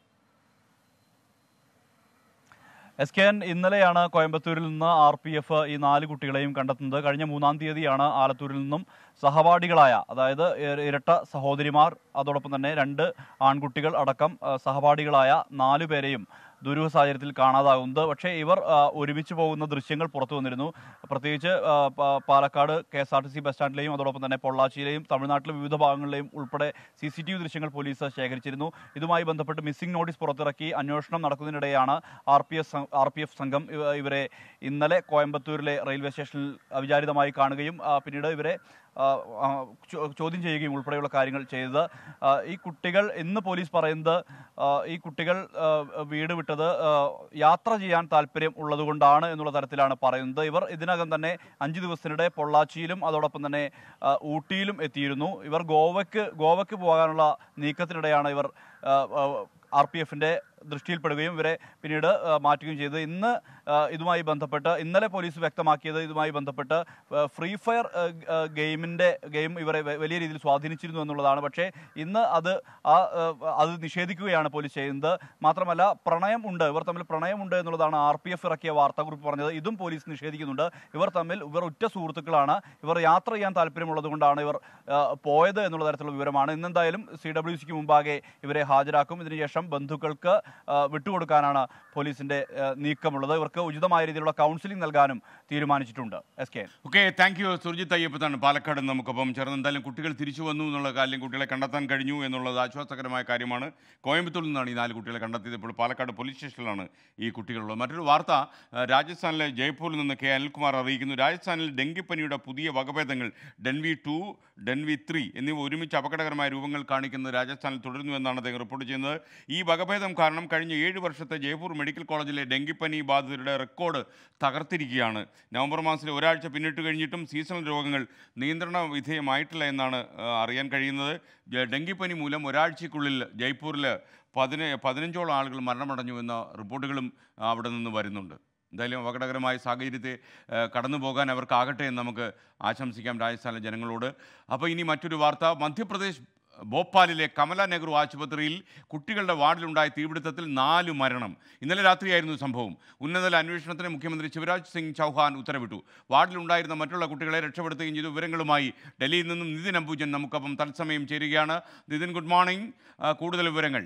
എസ് കെ എൻ ഇന്നലെയാണ് കോയമ്പത്തൂരിൽ നിന്ന് ആർ പി എഫ് ഈ നാല് കുട്ടികളെയും കണ്ടെത്തുന്നത് കഴിഞ്ഞ മൂന്നാം തീയതിയാണ് ആലത്തൂരിൽ നിന്നും സഹപാഠികളായ അതായത് ഇര- ഇരട്ട സഹോദരിമാർ അതോടൊപ്പം തന്നെ രണ്ട് ആൺകുട്ടികൾ അടക്കം ആ, സഹപാഠികളായ നാലു പേരെയും ദുരൂഹ സാഹചര്യത്തിൽ കാണാതാകുന്നത് പക്ഷേ ഇവർ ആ, ഒരുമിച്ച് പോകുന്ന ദൃശ്യങ്ങൾ പുറത്തു വന്നിരുന്നു പ്രത്യേകിച്ച് ആ, പ- Palakkad K S R T C bus സ്റ്റാൻഡിലെയും അതോടൊപ്പം തന്നെ പൊള്ളാച്ചിയിലെയും തമിഴ്നാട്ടിലെ വിവിധ ഭാഗങ്ങളിലെയും ഉൾപ്പെടെ സി സി ടി വി ദൃശ്യങ്ങൾ പോലീസ് ശേഖരിച്ചിരുന്നു ഇതുമായി ബന്ധപ്പെട്ട് മിസ്സിംഗ് നോട്ടീസ് പുറത്തിറക്കി അന്വേഷണം നടക്കുന്നതിനിടെയാണ് R P S R P F സംഘം ഇവ- ഇവരെ ഇന്നലെ കോയമ്പത്തൂരിലെ റെയിൽവേ സ്റ്റേഷനിൽ അവിചാരിതമായി കാണുകയും ആ, പിന്നീട് ഇവരെ ആ, ആ, ചോ- ചോദ്യം ചെയ്യുകയും ഉൾപ്പെടെയുള്ള കാര്യങ്ങൾ ചെയ്തത് ആ, ഈ കുട്ടികൾ ഇന്ന് പോലീസ് പറയുന്നത് ആ, ഈ കുട്ടികൾ ആ, വീട് വിട്ടത് ആ, യാത്ര ചെയ്യാൻ താല്പര്യം ഉള്ളതുകൊണ്ടാണ് എന്നുള്ള തരത്തിലാണ് പറയുന്നത് ഇവർ ഇതിനകം തന്നെ അഞ്ച് ദിവസത്തിനിടെ പൊള്ളാച്ചിയിലും അതോടൊപ്പം തന്നെ ആ, ഊട്ടിയിലും എത്തിയിരുന്നു ഇവർ ഗോവയ്ക്ക് ഗോവയ്ക്ക് പോകാനുള്ള നീക്കത്തിനിടെയാണ് ഇവർ ആർ പി എഫിന്റെ ദൃഷ്ടിയിൽപ്പെടുകയും ഇവരെ പിന്നീട് ആ, മാറ്റുകയും ചെയ്തു ഇന്ന് ആ, ഇതുമായി ബന്ധപ്പെട്ട് ഇന്നലെ പോലീസ് വ്യക്തമാക്കിയത് ഇതുമായി ബന്ധപ്പെട്ട് ആ, ഫ്രീ ഫയർ ആ, ആ, ഗെയിമിന്റെ ഗെയിം ഇവരെ വ- വലിയ രീതിയിൽ സ്വാധീനിച്ചിരുന്നു എന്നുള്ളതാണ് പക്ഷേ ഇന്ന് അത് ആ ആ, അത് നിഷേധിക്കുകയാണ് പോലീസ് ചെയ്യുന്നത് മാത്രമല്ല പ്രണയം ഉണ്ട് ഇവർ തമ്മിൽ പ്രണയമുണ്ട് എന്നുള്ളതാണ് ആർ പി എഫ് ഇറക്കിയ വാർത്താക്കുറിപ്പ് പറഞ്ഞത് ഇതും പോലീസ് നിഷേധിക്കുന്നുണ്ട് ഇവർ തമ്മിൽ ഇവർ ഉറ്റ സുഹൃത്തുക്കളാണ് ഇവർ യാത്ര ചെയ്യാൻ താല്പര്യമുള്ളത് കൊണ്ടാണ് ഇവർ ആ, പോയത് എന്നുള്ള തരത്തിലുള്ള വിവരമാണ് ഇന്നെന്തായാലും സി ഡബ്ല്യു സിക്ക് മുമ്പാകെ ഇവരെ ഹാജരാക്കും ഇതിനുശേഷം ബന്ധുക്കൾക്ക് ആ, വിട്ടുകൊടുക്കാനാണ് പോലീസിന്റെ ആ, നീക്കമുള്ളത് ഇവർക്ക് ഉചിതമായ രീതിയിലുള്ള കൗൺസിലിംഗ് നൽകാനും തീരുമാനിച്ചിട്ടുണ്ട് S K okay thank you Surjith അയ്യപ്പത്താണ് പാലക്കാട് നമുക്കൊപ്പം ചേർന്ന് എന്തായാലും കുട്ടികൾ തിരിച്ചു വന്നു എന്നുള്ള കാര്യം കുട്ടികളെ കണ്ടെത്താൻ കഴിഞ്ഞു എന്നുള്ളത് ആശ്വാസകരമായ കാര്യമാണ് കോയമ്പത്തൂരിൽ നിന്നാണ് ഈ നാല് കുട്ടികളെ കണ്ടെത്തിയത് ഇപ്പോൾ പാലക്കാട് പോലീസ് സ്റ്റേഷനിലാണ് ഈ കുട്ടികളുള്ളത് മറ്റൊരു വാർത്ത ആ, രാജസ്ഥാനിലെ ജയ്പൂരിൽ നിന്ന് കെ അനിൽകുമാർ അറിയിക്കുന്നു രാജസ്ഥാനിൽ ഡെങ്കിപ്പനിയുടെ പുതിയ വകഭേദങ്ങൾ ഡെൻവി ടു ഡെൻവി ത്രീ എന്നിവ ഒരുമിച്ച് അപകടകരമായ രൂപങ്ങൾ കാണിക്കുന്നത് രാജസ്ഥാനിൽ തുടരുന്നുവെന്നാണ് അദ്ദേഹം റിപ്പോർട്ട് ചെയ്യുന്നത് ഈ വകഭേദം കാരണം കഴിഞ്ഞ ഏഴ് വർഷത്തെ ജയ്പൂർ മെഡിക്കൽ കോളേജിലെ ഡെങ്കിപ്പനി ബാധിതരുടെ റെക്കോർഡ് തകർത്തിരിക്കുകയാണ് നവംബർ മാസത്തിൽ ഒരാഴ്ച പിന്നിട്ട് കഴിഞ്ഞിട്ടും സീസണൽ രോഗങ്ങൾ നിയന്ത്രണ വിധേയമായിട്ടില്ല എന്നാണ് ആ, അറിയാൻ കഴിയുന്നത് ജ- ഡെങ്കിപ്പനി മൂലം ഒരാഴ്ചയ്ക്കുള്ളിൽ ജയ്പൂരിൽ പതിന പതിനഞ്ചോളം ആളുകൾ മരണമടഞ്ഞു എന്ന റിപ്പോർട്ടുകളും ആ, അവിടെ നിന്ന് വരുന്നുണ്ട് എന്തായാലും അപകടകരമായ സാഹചര്യത്തെ ആ, കടന്നു പോകാൻ അവർക്കാകട്ടെ എന്ന് നമുക്ക് ആശംസിക്കാം രാജസ്ഥാനിലെ ജനങ്ങളോട് അപ്പോൾ ഇനി മറ്റൊരു വാർത്ത മധ്യപ്രദേശ് ഭോപ്പാലിലെ കമല നെഹ്റു ആശുപത്രിയിൽ കുട്ടികളുടെ വാർഡിലുണ്ടായ തീപിടുത്തത്തിൽ നാല് മരണം ഇന്നലെ രാത്രിയായിരുന്നു സംഭവം ഉന്നതതല അന്വേഷണത്തിന് മുഖ്യമന്ത്രി ശിവരാജ് സിംഗ് ചൗഹാൻ ഉത്തരവിട്ടു വാർഡിലുണ്ടായിരുന്ന മറ്റുള്ള കുട്ടികളെ രക്ഷപ്പെടുത്തുകയും ചെയ്തു വിവരങ്ങളുമായി ഡൽഹിയിൽ നിന്നും നിതിൻ അംബുജൻ നമുക്കൊപ്പം തത്സമയം ചേരുകയാണ് നിതിൻ ഗുഡ് മോർണിംഗ് ആ, കൂടുതൽ വിവരങ്ങൾ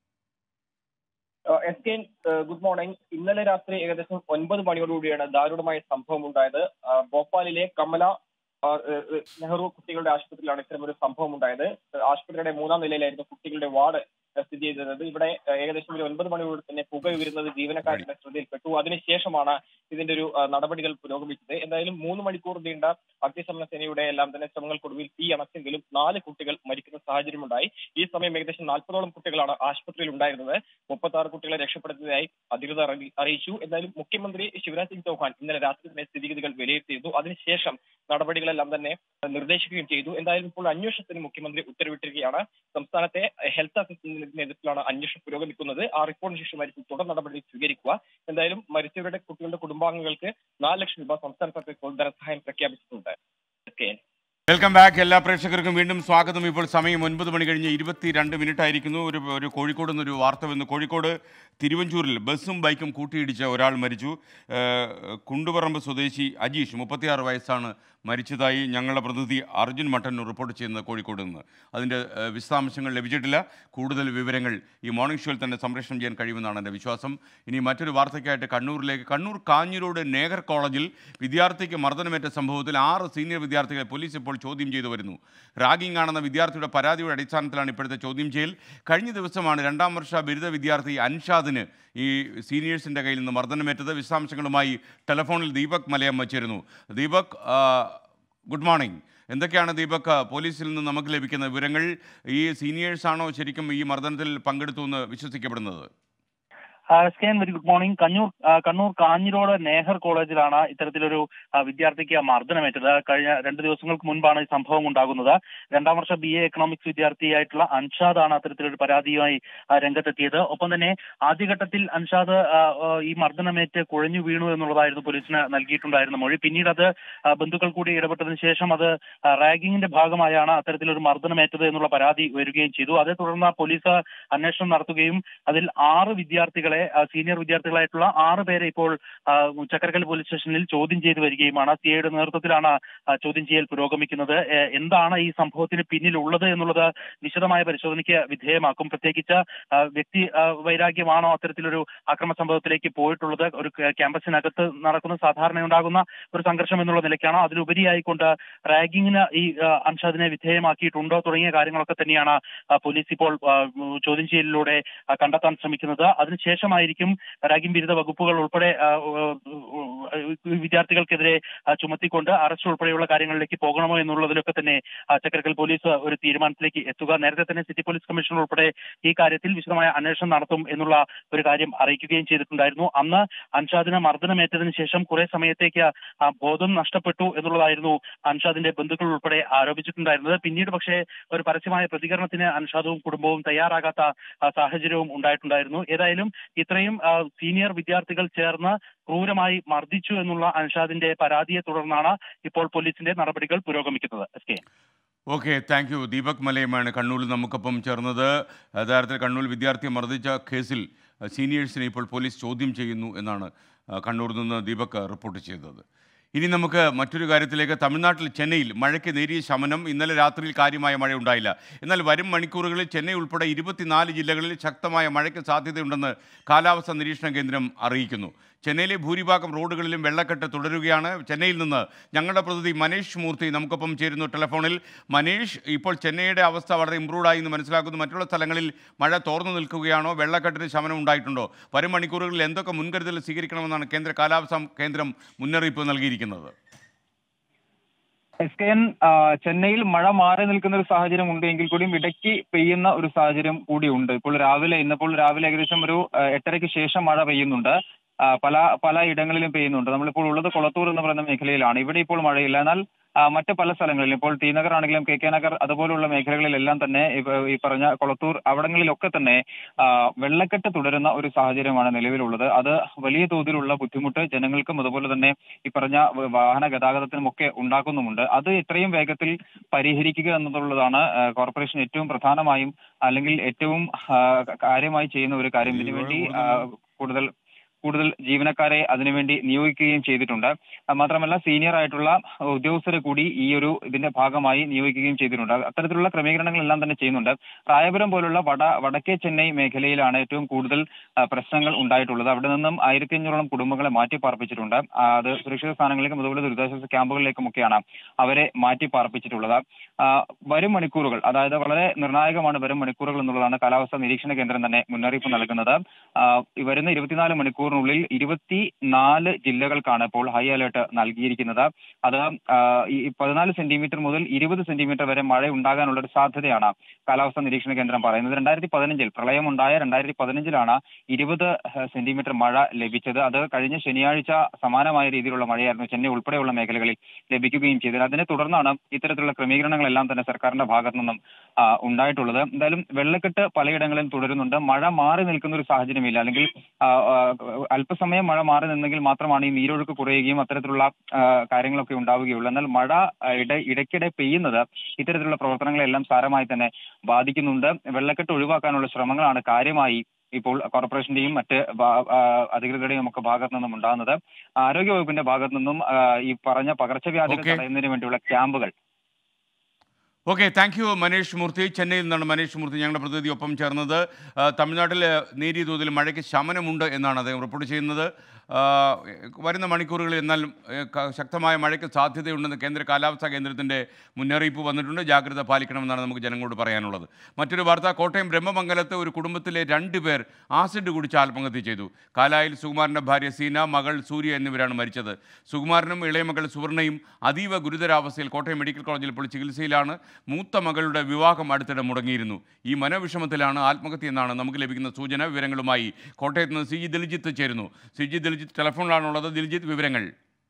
എസ് കെ ഗുഡ് മോർണിംഗ് ഇന്നലെ രാത്രി ഏകദേശം ഒൻപത് മണിയോടുകൂടിയാണ് ദാരുണമായ സംഭവം ഉണ്ടായത് ആ, ഭോപ്പാലിലെ കമല ആ, ഏഹ്, ഏഹ്, നെഹ്റു കുട്ടികളുടെ ആശുപത്രിയിലാണ് ഇത്തരമൊരു സംഭവം ഉണ്ടായത് ആശുപത്രിയുടെ മൂന്നാം നിലയിലായിരുന്നു കുട്ടികളുടെ വാർഡ് ഏഹ്, സ്ഥിതി ചെയ്തിരുന്നത് ഇവിടെ ഏഹ്, ഏകദേശം ഒരു ഒൻപത് മണിയോട് തന്നെ പുക ഉയരുന്നത് ജീവനക്കാരുടെ ശ്രദ്ധയിൽപ്പെട്ടു അതിനുശേഷമാണ് ഇതിന്റെ ഒരു ആ, നടപടികൾ പുരോഗമിച്ചത് എന്തായാലും മൂന്ന് മണിക്കൂർ നീണ്ട അഗ്നിശമന സേനയുടെ എല്ലാം തന്നെ ശ്രമങ്ങൾക്കൊടുവിൽ തീ അണച്ചെങ്കിലും നാല് കുട്ടികൾ മരിക്കുന്ന സാഹചര്യമുണ്ടായി ഈ സമയം ഏകദേശം നാൽപ്പതോളം കുട്ടികളാണ് ആശുപത്രിയിൽ ഉണ്ടായിരുന്നത് മുപ്പത്തി ആറ് കുട്ടികളെ രക്ഷപ്പെടുത്തിയതായി അധികൃതർ അറിയി- അറിയിച്ചു എന്തായാലും മുഖ്യമന്ത്രി ശിവരാജ് സിംഗ് ചൗഹാൻ ഇന്നലെ രാത്രി തന്നെ സ്ഥിതിഗതികൾ വിലയിരുത്തിയിരുന്നു അതിനുശേഷം നടപടികളെല്ലാം തന്നെ നിർദ്ദേശിക്കുകയും ചെയ്തു എന്തായാലും ഇപ്പോൾ അന്വേഷണത്തിന് മുഖ്യമന്ത്രി ഉത്തരവിട്ടിരിക്കുകയാണ് സംസ്ഥാനത്തെ ഹെൽത്ത് അസിസ്റ്റന്റിന്റെ നേതൃത്വത്തിലാണ് അന്വേഷണം പുരോഗമിക്കുന്നത് ആ റിപ്പോർട്ടിന് ശേഷമായിരിക്കും തുടർ നടപടി സ്വീകരിക്കുക എന്തായാലും മരിച്ചവരുടെ കുട്ടികളുടെ കുടുംബാംഗങ്ങൾക്ക് നാല് ലക്ഷം രൂപ സംസ്ഥാന സർക്കാർ ഇപ്പോൾ ധനസഹായം പ്രഖ്യാപിച്ചിട്ടുണ്ട് കെ എൻ വെൽക്കം ബാക്ക് എല്ലാ പ്രേക്ഷകർക്കും വീണ്ടും സ്വാഗതം ഇപ്പോൾ സമയം ഒൻപത് മണി കഴിഞ്ഞ് ഇരുപത്തിരണ്ട് മിനിറ്റ് ആയിരിക്കുന്നു ഒരു ഒരു കോഴിക്കോട് നിന്നൊരു വാർത്ത വന്നു കോഴിക്കോട് തിരുവഞ്ചൂരിൽ ബസ്സും ബൈക്കും കൂട്ടിയിടിച്ച ഒരാൾ മരിച്ചു ഏഹ്, കുണ്ടുപറമ്പ് സ്വദേശി അജീഷ് മുപ്പത്തിയാറ് വയസ്സാണ് മരിച്ചതായി ഞങ്ങളുടെ പ്രതിനിധി അർജുൻ മട്ടന്നൂർ റിപ്പോർട്ട് ചെയ്യുന്നത് കോഴിക്കോട് നിന്ന് അതിൻ്റെ ഏഹ്, വിശദാംശങ്ങൾ ലഭിച്ചിട്ടില്ല കൂടുതൽ വിവരങ്ങൾ ഈ മോർണിംഗ് ഷോയിൽ തന്നെ സംപ്രേഷണം ചെയ്യാൻ കഴിയുമെന്നാണ് എൻ്റെ വിശ്വാസം ഇനി മറ്റൊരു വാർത്തയ്ക്കായിട്ട് കണ്ണൂരിലേക്ക് കണ്ണൂർ കാഞ്ഞിരോട് നേഹർ കോളേജിൽ വിദ്യാർത്ഥിക്ക് മർദ്ദനമേറ്റ സംഭവത്തിൽ ആറ് സീനിയർ വിദ്യാർത്ഥികളെ പോലീസ് ഇപ്പോൾ ചോദ്യം ചെയ്തു വരുന്നു റാഗിംഗ് ആണെന്ന വിദ്യാർത്ഥിയുടെ പരാതിയുടെ അടിസ്ഥാനത്തിലാണ് ഇപ്പോഴത്തെ ചോദ്യം ചെയ്യൽ കഴിഞ്ഞ ദിവസമാണ് രണ്ടാം വർഷ ബിരുദ വിദ്യാർത്ഥി അൻഷാദിന് ഈ സീനിയേഴ്സിൻ്റെ കയ്യിൽ നിന്ന് മർദ്ദനമേറ്റത് വിശദാംശങ്ങളുമായി ടെലഫോണിൽ ദീപക് മലയം വച്ചിരുന്നു ദീപക് ആ, ഗുഡ് മോർണിംഗ് എന്തൊക്കെയാണ് ദീപക് പോലീസിൽ നിന്ന് നമുക്ക് ലഭിക്കുന്ന വിവരങ്ങൾ ഈ സീനിയേഴ്സാണോ ശരിക്കും ഈ മർദ്ദനത്തിൽ പങ്കെടുത്തു എന്ന് വിശ്വസിക്കപ്പെടുന്നത് scan very good morning Kannur ആ, കണ്ണൂർ കാഞ്ഞിരോട് നേഹർ കോളേജിലാണ് ഇത്തരത്തിലൊരു ആ, വിദ്യാർത്ഥിക്ക് മർദ്ദനമേറ്റത് കഴിഞ്ഞ രണ്ട് ദിവസങ്ങൾക്ക് മുൻപാണ് ഈ സംഭവം ഉണ്ടാകുന്നത് രണ്ടാം വർഷ ബി എ എക്കണോമിക്സ് വിദ്യാർത്ഥിയായിട്ടുള്ള അൻഷാദാണ് അത്തരത്തിലൊരു പരാതിയുമായി ആ, രംഗത്തെത്തിയത് ഒപ്പം തന്നെ ആദ്യഘട്ടത്തിൽ അൻഷാദ് ആ, ആ, ഈ മർദ്ദനമേറ്റ് കുഴഞ്ഞു വീണു എന്നുള്ളതായിരുന്നു പോലീസിന് നൽകിയിട്ടുണ്ടായിരുന്ന മൊഴി പിന്നീട് അത് ആ, ബന്ധുക്കൾ കൂടി ഇടപെട്ടതിന് ശേഷം അത് ആ, റാഗിങ്ങിന്റെ ഭാഗമായാണ് അത്തരത്തിലൊരു മർദ്ദനമേറ്റത് എന്നുള്ള പരാതി വരികയും ചെയ്തു അതേ തുടർന്ന് പോലീസ് അന്വേഷണം നടത്തുകയും അതിൽ ആറ് വിദ്യാർത്ഥികളെ ഉൾപ്പെടെ ആ, സീനിയർ വിദ്യാർത്ഥികളായിട്ടുള്ള ആറ് പേരെ ഇപ്പോൾ ആ, ചക്കരക്കൽ പോലീസ് സ്റ്റേഷനിൽ ചോദ്യം ചെയ്തു വരികയുമാണ് സി ഐയുടെ നേതൃത്വത്തിലാണ് ആ, ചോദ്യം ചെയ്യൽ പുരോഗമിക്കുന്നത് ഏ, എന്താണ് ഈ സംഭവത്തിന് പിന്നിലുള്ളത് എന്നുള്ളത് വിശദമായ പരിശോധനയ്ക്ക് വിധേയമാക്കും പ്രത്യേകിച്ച് ആ, വ്യക്തി ആ, വൈരാഗ്യമാണോ അത്തരത്തിലൊരു അക്രമ സംഭവത്തിലേക്ക് പോയിട്ടുള്ളത് ഒരു ക- ക്യാമ്പസിനകത്ത് നടക്കുന്ന സാധാരണ ഉണ്ടാകുന്ന ഒരു സംഘർഷം എന്നുള്ള നിലയ്ക്കാണോ അതിലുപരിയായിക്കൊണ്ട് റാഗിങ്ങിന് ഈ ആ, അൻഷാദിനെ വിധേയമാക്കിയിട്ടുണ്ടോ തുടങ്ങിയ കാര്യങ്ങളൊക്കെ തന്നെയാണ് ആ, പോലീസ് ഇപ്പോൾ ആ, ഉം, ചോദ്യം ചെയ്യലിലൂടെ ആ, കണ്ടെത്താൻ ശ്രമിക്കുന്നത് അതിനുശേഷമായിരിക്കും റാഗിംഗ് വിരുദ്ധ വകുപ്പുകൾ ഉൾപ്പെടെ ആ, ഉ- ഉ- വിദ്യാർത്ഥികൾക്കെതിരെ ആ, ചുമത്തിക്കൊണ്ട് അറസ്റ്റ് ഉൾപ്പെടെയുള്ള കാര്യങ്ങളിലേക്ക് പോകണമോ എന്നുള്ളതിലൊക്കെ തന്നെ ആ, ചക്കരക്കൽ പോലീസ് ഒരു തീരുമാനത്തിലേക്ക് എത്തുക നേരത്തെ തന്നെ സിറ്റി പോലീസ് കമ്മീഷണർ ഉൾപ്പെടെ ഈ കാര്യത്തിൽ വിശദമായ അന്വേഷണം നടത്തും എന്നുള്ള ഒരു കാര്യം അറിയിക്കുകയും ചെയ്തിട്ടുണ്ടായിരുന്നു അന്ന് അൻഷാദിന് മർദ്ദനമേറ്റതിന് ശേഷം കുറെ സമയത്തേക്ക് ആ ബോധം നഷ്ടപ്പെട്ടു എന്നുള്ളതായിരുന്നു അൻഷാദിന്റെ ബന്ധുക്കൾ ഉൾപ്പെടെ ആരോപിച്ചിട്ടുണ്ടായിരുന്നത് പിന്നീട് പക്ഷേ ഒരു പരസ്യമായ പ്രതികരണത്തിന് അൻഷാദും കുടുംബവും തയ്യാറാകാത്ത ആ, സാഹചര്യവും ഉണ്ടായിട്ടുണ്ടായിരുന്നു ഏതായാലും ഇത്രയും ആ, സീനിയർ വിദ്യാർത്ഥികൾ ചേർന്ന് ക്രൂരമായി മർദ്ദിച്ചു എന്നുള്ള അൻഷാദിന്റെ പരാതിയെ തുടർന്നാണ് ഇപ്പോൾ പോലീസിന്റെ നടപടികൾ പുരോഗമിക്കുന്നത് S K okay thank you Deepak മലയമാണ് കണ്ണൂരിൽ നമുക്കൊപ്പം ചേർന്നത് യഥാർത്ഥത്തിൽ കണ്ണൂർ വിദ്യാർത്ഥിയെ മർദ്ദിച്ച കേസിൽ അഹ്, സീനിയേഴ്സിനെ ഇപ്പോൾ പോലീസ് ചോദ്യം ചെയ്യുന്നു എന്നാണ് അഹ്, കണ്ണൂരിൽ നിന്ന് ദീപക് റിപ്പോർട്ട് ചെയ്തത് ഇനി നമുക്ക് മറ്റൊരു കാര്യത്തിലേക്ക് തമിഴ്നാട്ടിൽ ചെന്നൈയിൽ മഴയ്ക്ക് നേരിയ ശമനം ഇന്നലെ രാത്രിയിൽ കാര്യമായ മഴ ഉണ്ടായില്ല എന്നാൽ വരും മണിക്കൂറുകളിൽ ചെന്നൈ ഉൾപ്പെടെ ഇരുപത്തിനാല് ജില്ലകളിൽ ശക്തമായ മഴയ്ക്ക് സാധ്യതയുണ്ടെന്ന് കാലാവസ്ഥാ നിരീക്ഷണ കേന്ദ്രം അറിയിക്കുന്നു ചെന്നൈയിലെ ഭൂരിഭാഗം റോഡുകളിലും വെള്ളക്കെട്ട് തുടരുകയാണ് ചെന്നൈയിൽ നിന്ന് ഞങ്ങളുടെ പ്രതിനിധി മനീഷ് മൂർത്തി നമുക്കൊപ്പം ചേരുന്നു ടെലിഫോണിൽ മനീഷ് ഇപ്പോൾ ചെന്നൈയുടെ അവസ്ഥ വളരെ ഇമ്പ്രൂവ്ഡ് എന്ന് മനസ്സിലാക്കുന്നു മറ്റുള്ള സ്ഥലങ്ങളിൽ മഴ തോർന്നു നിൽക്കുകയാണോ വെള്ളക്കെട്ടിന് ശമനം ഉണ്ടായിട്ടുണ്ടോ വരും മണിക്കൂറുകളിൽ എന്തൊക്കെ മുൻകരുതൽ സ്വീകരിക്കണമെന്നാണ് കേന്ദ്ര കാലാവസ്ഥാ കേന്ദ്രം മുന്നറിയിപ്പ് നൽകിയിരിക്കുന്നത് എസ് കെ എൻ ആ, ചെന്നൈയിൽ മഴ മാറി നിൽക്കുന്ന ഒരു സാഹചര്യം ഉണ്ട് എങ്കിൽ കൂടിയും ഇടയ്ക്ക് പെയ്യുന്ന ഒരു സാഹചര്യം കൂടിയുണ്ട് ഇപ്പോൾ രാവിലെ ഇന്നിപ്പോൾ രാവിലെ ഏകദേശം ഒരു ആ, എട്ടരയ്ക്ക് ശേഷം മഴ പെയ്യുന്നുണ്ട് ആ, പല പല ഇടങ്ങളിലും പെയ്യുന്നുണ്ട് നമ്മളിപ്പോൾ ഉള്ളത് കൊളത്തൂർ എന്ന് പറയുന്ന മേഖലയിലാണ് ഇവിടെ ഇപ്പോൾ മഴയില്ല എന്നാൽ ആ, മറ്റ് പല സ്ഥലങ്ങളിലും ഇപ്പോൾ ടി നഗർ ആണെങ്കിലും കെ കെ നഗർ അതുപോലുള്ള മേഖലകളിലെല്ലാം തന്നെ ഇപ്പ- ഈ പറഞ്ഞ കൊളത്തൂർ അവിടങ്ങളിലൊക്കെ തന്നെ ആ, വെള്ളക്കെട്ട് തുടരുന്ന ഒരു സാഹചര്യമാണ് നിലവിലുള്ളത് അത് വലിയ തോതിലുള്ള ബുദ്ധിമുട്ട് ജനങ്ങൾക്കും അതുപോലെ തന്നെ ഈ പറഞ്ഞ വ- വാഹന ഗതാഗതത്തിനും ഒക്കെ ഉണ്ടാക്കുന്നുമുണ്ട് അത് എത്രയും വേഗത്തിൽ പരിഹരിക്കുക എന്നുള്ളതാണ് ആ, കോർപ്പറേഷൻ ഏറ്റവും പ്രധാനമായും അല്ലെങ്കിൽ ഏറ്റവും ആ, കാര്യമായി ചെയ്യുന്ന ഒരു കാര്യം ഇതിനുവേണ്ടി ആ, കൂടുതൽ കൂടുതൽ ജീവനക്കാരെ അതിനുവേണ്ടി നിയോഗിക്കുകയും ചെയ്തിട്ടുണ്ട് അത് മാത്രമല്ല സീനിയർ ആയിട്ടുള്ള ഉദ്യോഗസ്ഥരെ കൂടി ഈ ഒരു ഇതിന്റെ ഭാഗമായി നിയോഗിക്കുകയും ചെയ്തിട്ടുണ്ട് അത്തരത്തിലുള്ള ക്രമീകരണങ്ങളെല്ലാം തന്നെ ചെയ്യുന്നുണ്ട് റായപുരം പോലുള്ള വട വടക്കേ ചെന്നൈ മേഖലയിലാണ് ഏറ്റവും കൂടുതൽ ആ, പ്രശ്നങ്ങൾ ഉണ്ടായിട്ടുള്ളത് അവിടെ നിന്നും ആയിരത്തി അഞ്ഞൂറോളം കുടുംബങ്ങളെ മാറ്റി പാർപ്പിച്ചിട്ടുണ്ട് ആ, അത് സുരക്ഷിത സ്ഥാനങ്ങളിലേക്കും അതുപോലെ ദുരിതാശ്വാസ ക്യാമ്പുകളിലേക്കുമൊക്കെയാണ് അവരെ മാറ്റി പാർപ്പിച്ചിട്ടുള്ളത് ആ, വരും മണിക്കൂറുകൾ അതായത് വളരെ നിർണായകമാണ് വരും മണിക്കൂറുകൾ എന്നുള്ളതാണ് കാലാവസ്ഥാ നിരീക്ഷണ കേന്ദ്രം തന്നെ മുന്നറിയിപ്പ് നൽകുന്നത് ആ, ഈ വരുന്ന ഇരുപത്തിനാല് മണിക്കൂറിനുള്ളിൽ ഇരുപത്തി നാല് ജില്ലകൾക്കാണ് ഇപ്പോൾ ഹൈ അലേർട്ട് നൽകിയിരിക്കുന്നത് അത് ആ, ഈ പതിനാല് സെന്റിമീറ്റർ മുതൽ ഇരുപത് സെന്റിമീറ്റർ വരെ മഴ ഉണ്ടാകാനുള്ള ഒരു സാധ്യതയാണ് കാലാവസ്ഥാ നിരീക്ഷണ കേന്ദ്രം പറയുന്നത് രണ്ടായിരത്തി പതിനഞ്ചിൽ പ്രളയമുണ്ടായ രണ്ടായിരത്തി പതിനഞ്ചിലാണ് ഇരുപത് സെന്റിമീറ്റർ മഴ ലഭിച്ചത് അത് കഴിഞ്ഞ ശനിയാഴ്ച സമാനമായ രീതിയിലുള്ള മഴയായിരുന്നു ചെന്നൈ ഉൾപ്പെടെയുള്ള മേഖലകളിൽ ലഭിക്കുകയും ചെയ്തത് അതിനെ തുടർന്നാണ് ഇത്തരത്തിലുള്ള ക്രമീകരണങ്ങളെല്ലാം തന്നെ സർക്കാരിന്റെ ഭാഗത്തു നിന്നും ആ, ഉണ്ടായിട്ടുള്ളത് എന്തായാലും വെള്ളക്കെട്ട് പലയിടങ്ങളിലും തുടരുന്നുണ്ട് മഴ മാറി നിൽക്കുന്ന ഒരു സാഹചര്യമില്ല അല്ലെങ്കിൽ ആ, ആ, അല്പസമയം മഴ മാറി നിന്നെങ്കിൽ മാത്രമാണ് ഈ നീരൊഴുക്ക് കുറയുകയും അത്തരത്തിലുള്ള ആ, കാര്യങ്ങളൊക്കെ ഉണ്ടാവുകയുള്ളൂ എന്നാൽ മഴ ആ, ഇട ഇടയ്ക്കിടെ പെയ്യുന്നത് ഇത്തരത്തിലുള്ള പ്രവർത്തനങ്ങളെല്ലാം സാരമായി തന്നെ ബാധിക്കുന്നുണ്ട് വെള്ളക്കെട്ട് ഒഴിവാക്കാനുള്ള ശ്രമങ്ങളാണ് കാര്യമായി ഇപ്പോൾ കോർപ്പറേഷന്റെയും മറ്റ് ഭാ- ആ, അധികൃതരുടെയും ഒക്കെ ഭാഗത്തു നിന്നും ഉണ്ടാകുന്നത് ആരോഗ്യവകുപ്പിന്റെ ഭാഗത്തു നിന്നും ആ, ഈ പറഞ്ഞ പകർച്ചവ്യാധികൾ Okay. തടയുന്നതിന് വേണ്ടിയുള്ള ക്യാമ്പുകൾ okay thank you Manish Murthy ചെന്നൈയിൽ നിന്നാണ് മനീഷ് മൂർത്തി ഞങ്ങളുടെ പ്രതിനിധി ഒപ്പം ചേർന്നത് ആ, തമിഴ്നാട്ടിൽ നേരിയ തോതിൽ മഴയ്ക്ക് ശമനമുണ്ട് എന്നാണ് അദ്ദേഹം റിപ്പോർട്ട് ചെയ്യുന്നത് ആ, വരുന്ന മണിക്കൂറുകളിൽ എന്നാൽ ഏ, ക- ശക്തമായ മഴയ്ക്ക് സാധ്യതയുണ്ടെന്ന് കേന്ദ്ര കാലാവസ്ഥാ കേന്ദ്രത്തിൻ്റെ മുന്നറിയിപ്പ് വന്നിട്ടുണ്ട് ജാഗ്രത പാലിക്കണമെന്നാണ് നമുക്ക് ജനങ്ങളോട് പറയാനുള്ളത് മറ്റൊരു വാർത്ത കോട്ടയം ബ്രഹ്മമംഗലത്ത് ഒരു കുടുംബത്തിലെ രണ്ട് പേർ ആസിഡ് കുടിച്ച് ആത്മഹത്യ ചെയ്തു കാലായിൽ സുകുമാരൻ്റെ ഭാര്യ സീന മകൾ സൂര്യ എന്നിവരാണ് മരിച്ചത് സുകുമാരനും ഇളയ മകൾ സുവർണയും അതീവ ഗുരുതരാവസ്ഥയിൽ കോട്ടയം മെഡിക്കൽ കോളേജിൽ ഇപ്പോൾ ചികിത്സയിലാണ് മൂത്ത മകളുടെ വിവാഹം അടുത്തിടെ മുടങ്ങിയിരുന്നു ഈ മനോവിഷമത്തിലാണ് ആത്മഹത്യ എന്നാണ് നമുക്ക് ലഭിക്കുന്ന സൂചന വിവരങ്ങളുമായി കോട്ടയത്ത് നിന്ന് സി ജി ദിൽജിത്ത് ചേരുന്നു സി ജി ദിൽജിത്ത് ടെലിഫോണിലാണുള്ളത് ദിൽജിത്ത് വിവരങ്ങൾ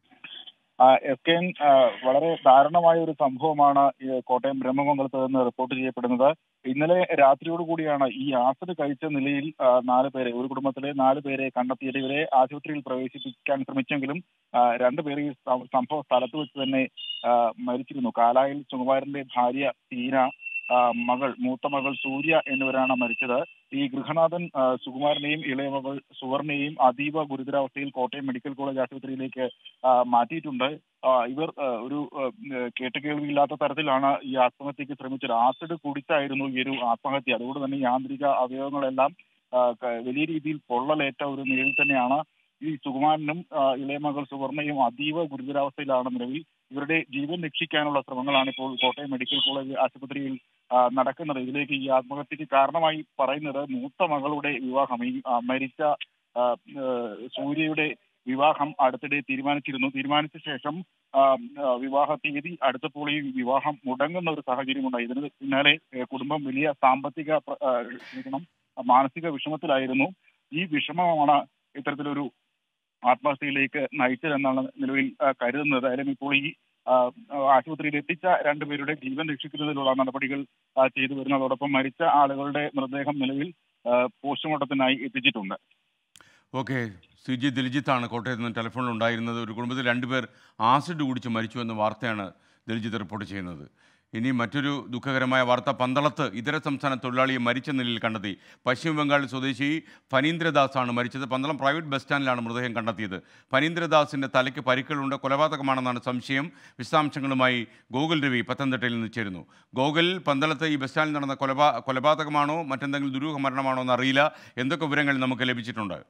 എസ് കെ എൻ വളരെ ദാരുണമായ ഒരു സംഭവമാണ് ഈ കോട്ടയം ബ്രഹ്മമംഗലത്ത് നിന്ന് റിപ്പോർട്ട് ചെയ്യപ്പെടുന്നത് ഇന്നലെ രാത്രിയോട് കൂടിയാണ് ഈ ആസിഡ് കഴിച്ച നിലയിൽ ആ, നാല് പേരെ ഒരു കുടുംബത്തിലെ നാല് പേരെ കണ്ടെത്തിയിട്ട് ഇവരെ ആശുപത്രിയിൽ പ്രവേശിപ്പിക്കാൻ ശ്രമിച്ചെങ്കിലും ആ, രണ്ടുപേർ ഈ സം- സംഭവ സ്ഥലത്ത് വെച്ച് തന്നെ ആ, മരിച്ചിരുന്നു കാലായിൽ സുകുമാരന്റെ ഭാര്യ സീന ആ, മകൾ മൂത്ത മകൾ സൂര്യ എന്നിവരാണ് മരിച്ചത് ഈ ഗൃഹനാഥൻ ആ, സുകുമാരനെയും ഇളയ മകൾ സുവർണയെയും അതീവ ഗുരുതരാവസ്ഥയിൽ കോട്ടയം മെഡിക്കൽ കോളേജ് ആശുപത്രിയിലേക്ക് ആ, മാറ്റിയിട്ടുണ്ട് ആ, ഇവർ ആ, ഒരു ആ, കേട്ടുകേൾവിയില്ലാത്ത തരത്തിലാണ് ഈ ആത്മഹത്യക്ക് ശ്രമിച്ചത് ആസിഡ് കുടിച്ചായിരുന്നു ഈ ഒരു ആത്മഹത്യ അതുകൊണ്ട് തന്നെ യാന്ത്രിക അവയവങ്ങളെല്ലാം ആ, ക- വലിയ രീതിയിൽ പൊള്ളലേറ്റ ഒരു നിലയിൽ തന്നെയാണ് ഈ സുകുമാരനും ആ, ഇളയ മകൾ സുവർണയും അതീവ ഗുരുതരാവസ്ഥയിലാണ് നിലവിൽ ഇവരുടെ ജീവൻ രക്ഷിക്കാനുള്ള ശ്രമങ്ങളാണ് ഇപ്പോൾ കോട്ടയം മെഡിക്കൽ കോളേജ് ആശുപത്രിയിൽ ആ, നടക്കുന്നത് ഇതിലേക്ക് ഈ ആത്മഹത്യക്ക് കാരണമായി പറയുന്നത് മൂത്ത മകളുടെ വിവാഹം ഈ ആ, മരിച്ച ആ, ഏഹ്, സൂര്യയുടെ വിവാഹം അടുത്തിടെ തീരുമാനിച്ചിരുന്നു തീരുമാനിച്ച ശേഷം ആ, ആ, വിവാഹ തീയതി അടുത്തപ്പോൾ ഈ വിവാഹം മുടങ്ങുന്ന ഒരു സാഹചര്യമുണ്ടായി ഇതിന് പിന്നാലെ ഏഹ്, കുടുംബം വലിയ സാമ്പത്തിക പ്ര- ആ, ക്ഷമിക്കണം, മാനസിക വിഷമത്തിലായിരുന്നു ഈ വിഷമമാണ് ഇത്തരത്തിലൊരു ആത്മഹത്യയിലേക്ക് നയിച്ചതെന്നാണ് നിലവിൽ ആ, കരുതുന്നത് ഏതായാലും ഇപ്പോൾ ഈ ആ, ആ, ആശുപത്രിയിൽ എത്തിച്ച രണ്ടുപേരുടെ ജീവൻ രക്ഷിക്കുന്നതിനുള്ള നടപടികൾ ആ, ചെയ്തു വരുന്നു അതോടൊപ്പം മരിച്ച ആളുകളുടെ മൃതദേഹം നിലവിൽ ആ, പോസ്റ്റ്മോർട്ടത്തിനായി എത്തിച്ചിട്ടുണ്ട് ഓക്കെ സി ജി ദിൽജിത്താണ് കോട്ടയത്ത് നിന്ന് ടെലിഫോണിൽ ഉണ്ടായിരുന്നത് ഒരു കുടുംബത്തിൽ രണ്ടുപേർ ആസിഡ് കുടിച്ച് മരിച്ചു എന്ന വാർത്തയാണ് ദിൽജിത്ത് റിപ്പോർട്ട് ചെയ്യുന്നത് ഇനി മറ്റൊരു ദുഃഖകരമായ വാർത്ത പന്തളത്ത് ഇതര സംസ്ഥാന തൊഴിലാളിയെ മരിച്ച നിലയിൽ കണ്ടെത്തി പശ്ചിമ ബംഗാൾ സ്വദേശി ഫനീന്ദ്രദാസ് ആണ് മരിച്ചത് പന്തളം പ്രൈവറ്റ് ബസ് സ്റ്റാൻഡിലാണ് മൃതദേഹം കണ്ടെത്തിയത് ഫനീന്ദ്രദാസിൻ്റെ തലയ്ക്ക് പരിക്കുകളുണ്ട് കൊലപാതകമാണെന്നാണ് സംശയം വിശദാംശങ്ങളുമായി ഗോകുൽ രവി പത്തനംതിട്ടയിൽ നിന്ന് ചേരുന്നു ഗോകുൽ പന്തളത്ത് ഈ ബസ് സ്റ്റാൻഡിൽ നടന്ന കൊലപാ കൊലപാതകമാണോ മറ്റെന്തെങ്കിലും ദുരൂഹ മരണമാണോ എന്നറിയില്ല എന്തൊക്കെ വിവരങ്ങൾ നമുക്ക് ലഭിച്ചിട്ടുണ്ട്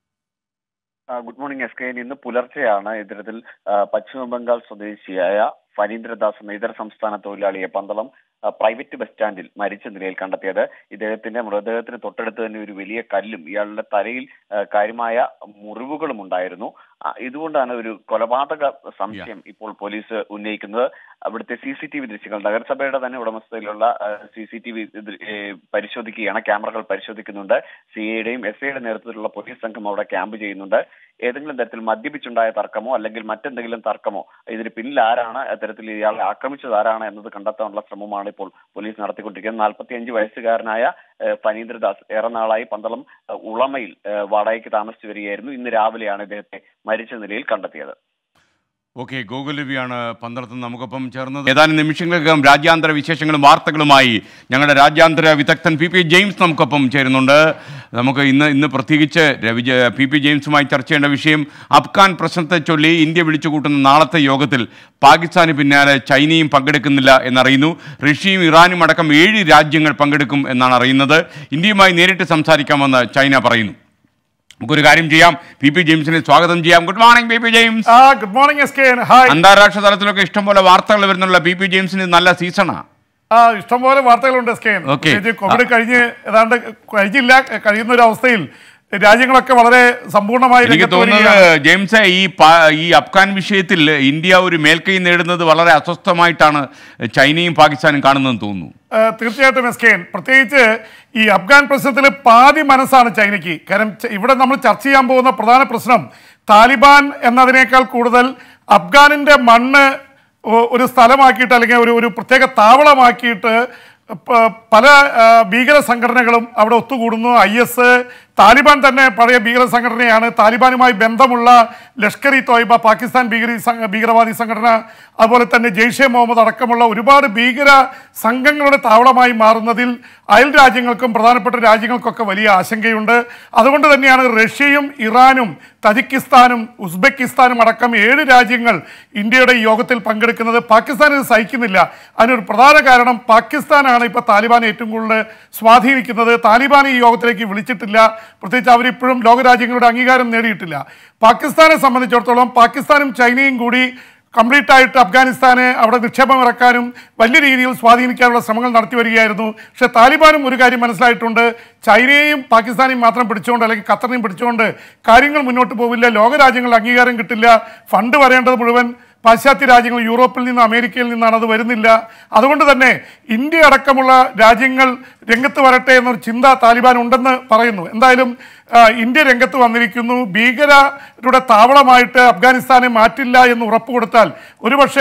ആ, ഗുഡ് മോർണിംഗ് എസ് കെ ഇന്ന് പുലർച്ചെയാണ് ഇത്തരത്തിൽ ആ, പശ്ചിമ ബംഗാൾ സ്വദേശിയായ ഫനീന്ദ്രദാസ് എന്ന ഇതര സംസ്ഥാന തൊഴിലാളിയെ പന്തളം ആ, പ്രൈവറ്റ് ബസ് സ്റ്റാൻഡിൽ മരിച്ച നിലയിൽ കണ്ടെത്തിയത് ഇദ്ദേഹത്തിന്റെ മൃതദേഹത്തിന് തൊട്ടടുത്ത് തന്നെ ഒരു വലിയ കല്ലും ഇയാളുടെ തലയിൽ ആ, കാര്യമായ മുറിവുകളും ഉണ്ടായിരുന്നു ആ, ഇതുകൊണ്ടാണ് ഒരു കൊലപാതക സംശയം ഇപ്പോൾ പോലീസ് ഉന്നയിക്കുന്നത് അവിടുത്തെ സി സി ടി വി ദൃശ്യങ്ങൾ നഗരസഭയുടെ തന്നെ ഉടമസ്ഥതയിലുള്ള സി സി ടി വി പരിശോധിക്കുകയാണ് ക്യാമറകൾ പരിശോധിക്കുന്നുണ്ട് സി ഐയുടെയും എസ് ഐയുടെ നേതൃത്വത്തിലുള്ള പോലീസ് സംഘം അവിടെ ക്യാമ്പ് ചെയ്യുന്നുണ്ട് ഏതെങ്കിലും തരത്തിൽ മദ്യപിച്ചുണ്ടായ തർക്കമോ അല്ലെങ്കിൽ മറ്റെന്തെങ്കിലും തർക്കമോ ഇതിന് പിന്നിൽ ആരാണ് അത്തരത്തിൽ ഇയാളെ ആക്രമിച്ചത് ആരാണ് എന്നത് കണ്ടെത്താനുള്ള ശ്രമമാണ് ഇപ്പോൾ പോലീസ് നടത്തിക്കൊണ്ടിരിക്കുന്നത് നാൽപ്പത്തിയഞ്ച് വയസ്സുകാരനായ ഏഹ്, ഫനീന്ദ്രദാസ് ഏറെ നാളായി പന്തളം ഏഹ്, ഉളമയിൽ ഏഹ്, വാടകയ്ക്ക് താമസിച്ചു വരികയായിരുന്നു ഇന്ന് രാവിലെയാണ് ഇദ്ദേഹത്തെ മരിച്ച നിലയിൽ കണ്ടെത്തിയത് ഓക്കെ ഗോകുൽ രവിയാണ് പന്തളത്ത് നിന്ന് നമുക്കൊപ്പം ചേർന്നത് ഏതാനും നിമിഷങ്ങൾക്കകം രാജ്യാന്തര വിശേഷങ്ങളും വാർത്തകളുമായി ഞങ്ങളുടെ രാജ്യാന്തര വിദഗ്ധൻ പി പി ജെയിംസ് നമുക്കൊപ്പം ചേരുന്നുണ്ട് നമുക്ക് ഇന്ന് ഇന്ന് പ്രത്യേകിച്ച് രവി ജെ- പി പി ജെയിംസുമായി ചർച്ച ചെയ്യേണ്ട വിഷയം അഫ്ഗാൻ പ്രശ്നത്തെ ചൊല്ലി ഇന്ത്യ വിളിച്ചു കൂട്ടുന്ന നാളത്തെ യോഗത്തിൽ പാകിസ്ഥാന് പിന്നാലെ ചൈനയും പങ്കെടുക്കുന്നില്ല എന്നറിയുന്നു റഷ്യയും ഇറാനും അടക്കം ഏഴ് രാജ്യങ്ങൾ പങ്കെടുക്കും എന്നാണ് അറിയുന്നത് ഇന്ത്യയുമായി നേരിട്ട് സംസാരിക്കാമെന്ന് ചൈന പറയുന്നു നമുക്കൊരു കാര്യം ചെയ്യാം പി പി ജെയിംസിനെ സ്വാഗതം ചെയ്യാം good morning P P James ആ good morning S K hi അന്താരാഷ്ട്ര തലത്തിലൊക്കെ ഇഷ്ടംപോലെ വാർത്തകൾ വരുന്നുള്ള പി പി ജെയിംസിന് നല്ല സീസണാ ആ ഇഷ്ടംപോലെ വാർത്തകളുണ്ട് എസ് കെ Okay. കോവിഡ് കഴിഞ്ഞ് ഏതാണ്ട് കഴിഞ്ഞില്ല കഴിയുന്ന ഒരു അവസ്ഥയിൽ രാജ്യങ്ങളൊക്കെ വളരെ സമ്പൂർണ്ണമായി എനിക്ക് രംഗത്ത് തോന്നുന്നത് വരികയാണ്. ജെയിംസ് ഈ പാ- ഈ അഫ്ഗാൻ വിഷയത്തിൽ ഇന്ത്യ ഒരു മേൽക്കൈ നേടുന്നത് വളരെ അസ്വസ്ഥമായിട്ടാണ് ചൈനയും പാകിസ്ഥാനും കാണുന്നതെന്ന് തോന്നുന്നു ആ, തീർച്ചയായിട്ടും എസ് കെ പ്രത്യേകിച്ച് ഈ അഫ്ഗാൻ പ്രശ്നത്തിൽ പാതി മനസ്സാണ് ചൈനയ്ക്ക് കാരണം ച- ഇവിടെ നമ്മൾ ചർച്ച ചെയ്യാൻ പോകുന്ന പ്രധാന പ്രശ്നം താലിബാൻ എന്നതിനേക്കാൾ കൂടുതൽ അഫ്ഗാനിന്റെ മണ്ണ് ഒ- ഒരു സ്ഥലമാക്കിയിട്ട് അല്ലെങ്കിൽ ഒരു ഒരു പ്രത്യേക താവളമാക്കിയിട്ട് പ- പല ആ, ഭീകര സംഘടനകളും അവിടെ ഒത്തുകൂടുന്നു ഐ എസ് താലിബാൻ തന്നെ പഴയ ഭീകര സംഘടനയാണ് താലിബാനുമായി ബന്ധമുള്ള ലഷ്കർ ഇ തോയ്ബ പാകിസ്ഥാൻ ഭീകരി സംഘ- ഭീകരവാദി സംഘടന അതുപോലെ തന്നെ ജെയ്ഷെ മുഹമ്മദ് അടക്കമുള്ള ഒരുപാട് ഭീകര സംഘങ്ങളുടെ താവളമായി മാറുന്നതിൽ അയൽ രാജ്യങ്ങൾക്കും പ്രധാനപ്പെട്ട രാജ്യങ്ങൾക്കൊക്കെ വലിയ ആശങ്കയുണ്ട് അതുകൊണ്ട് തന്നെയാണ് റഷ്യയും ഇറാനും തജിക്കിസ്ഥാനും ഉസ്ബെക്കിസ്ഥാനും അടക്കം ഏഴ് രാജ്യങ്ങൾ ഇന്ത്യയുടെ ഈ യോഗത്തിൽ പങ്കെടുക്കുന്നത് പാകിസ്ഥാൻ ഇത് സഹിക്കുന്നില്ല അതിനൊരു പ്രധാന കാരണം പാകിസ്ഥാനാണ് ഇപ്പോൾ താലിബാൻ ഏറ്റവും കൂടുതൽ സ്വാധീനിക്കുന്നത് താലിബാൻ ഈ യോഗത്തിലേക്ക് വിളിച്ചിട്ടില്ല പ്രത്യേകിച്ച് അവരിപ്പോഴും ലോകരാജ്യങ്ങളുടെ അംഗീകാരം നേടിയിട്ടില്ല പാകിസ്ഥാനെ സംബന്ധിച്ചിടത്തോളം പാകിസ്ഥാനും ചൈനയും കൂടി കംപ്ലീറ്റ് ആയിട്ട് അഫ്ഗാനിസ്ഥാനെ അവിടെ നിക്ഷേപം ഇറക്കാനും വലിയ രീതിയിൽ സ്വാധീനിക്കാനുള്ള ശ്രമങ്ങൾ നടത്തി വരികയായിരുന്നു പക്ഷെ താലിബാനും ഒരു കാര്യം മനസ്സിലായിട്ടുണ്ട് ചൈനയെയും പാകിസ്ഥാനെയും മാത്രം പിടിച്ചുകൊണ്ട് അല്ലെങ്കിൽ ഖത്തറിനെയും പിടിച്ചുകൊണ്ട് കാര്യങ്ങൾ മുന്നോട്ട് പോവില്ല ലോകരാജ്യങ്ങളുടെ അംഗീകാരം കിട്ടില്ല ഫണ്ട് വരേണ്ടത് മുഴുവൻ പാശ്ചാത്യ രാജ്യങ്ങൾ യൂറോപ്പിൽ നിന്ന് അമേരിക്കയിൽ നിന്നാണ് അത് വരുന്നില്ല അതുകൊണ്ട് തന്നെ ഇന്ത്യ അടക്കമുള്ള രാജ്യങ്ങൾ രംഗത്ത് വരട്ടെ എന്നൊരു ചിന്ത താലിബാൻ ഉണ്ടെന്ന് പറയുന്നു എന്തായാലും ആ, ഇന്ത്യ രംഗത്ത് വന്നിരിക്കുന്നു ഭീകരരുടെ താവളമായിട്ട് അഫ്ഗാനിസ്ഥാനെ മാറ്റില്ല എന്ന് ഉറപ്പ് കൊടുത്താൽ ഒരുപക്ഷെ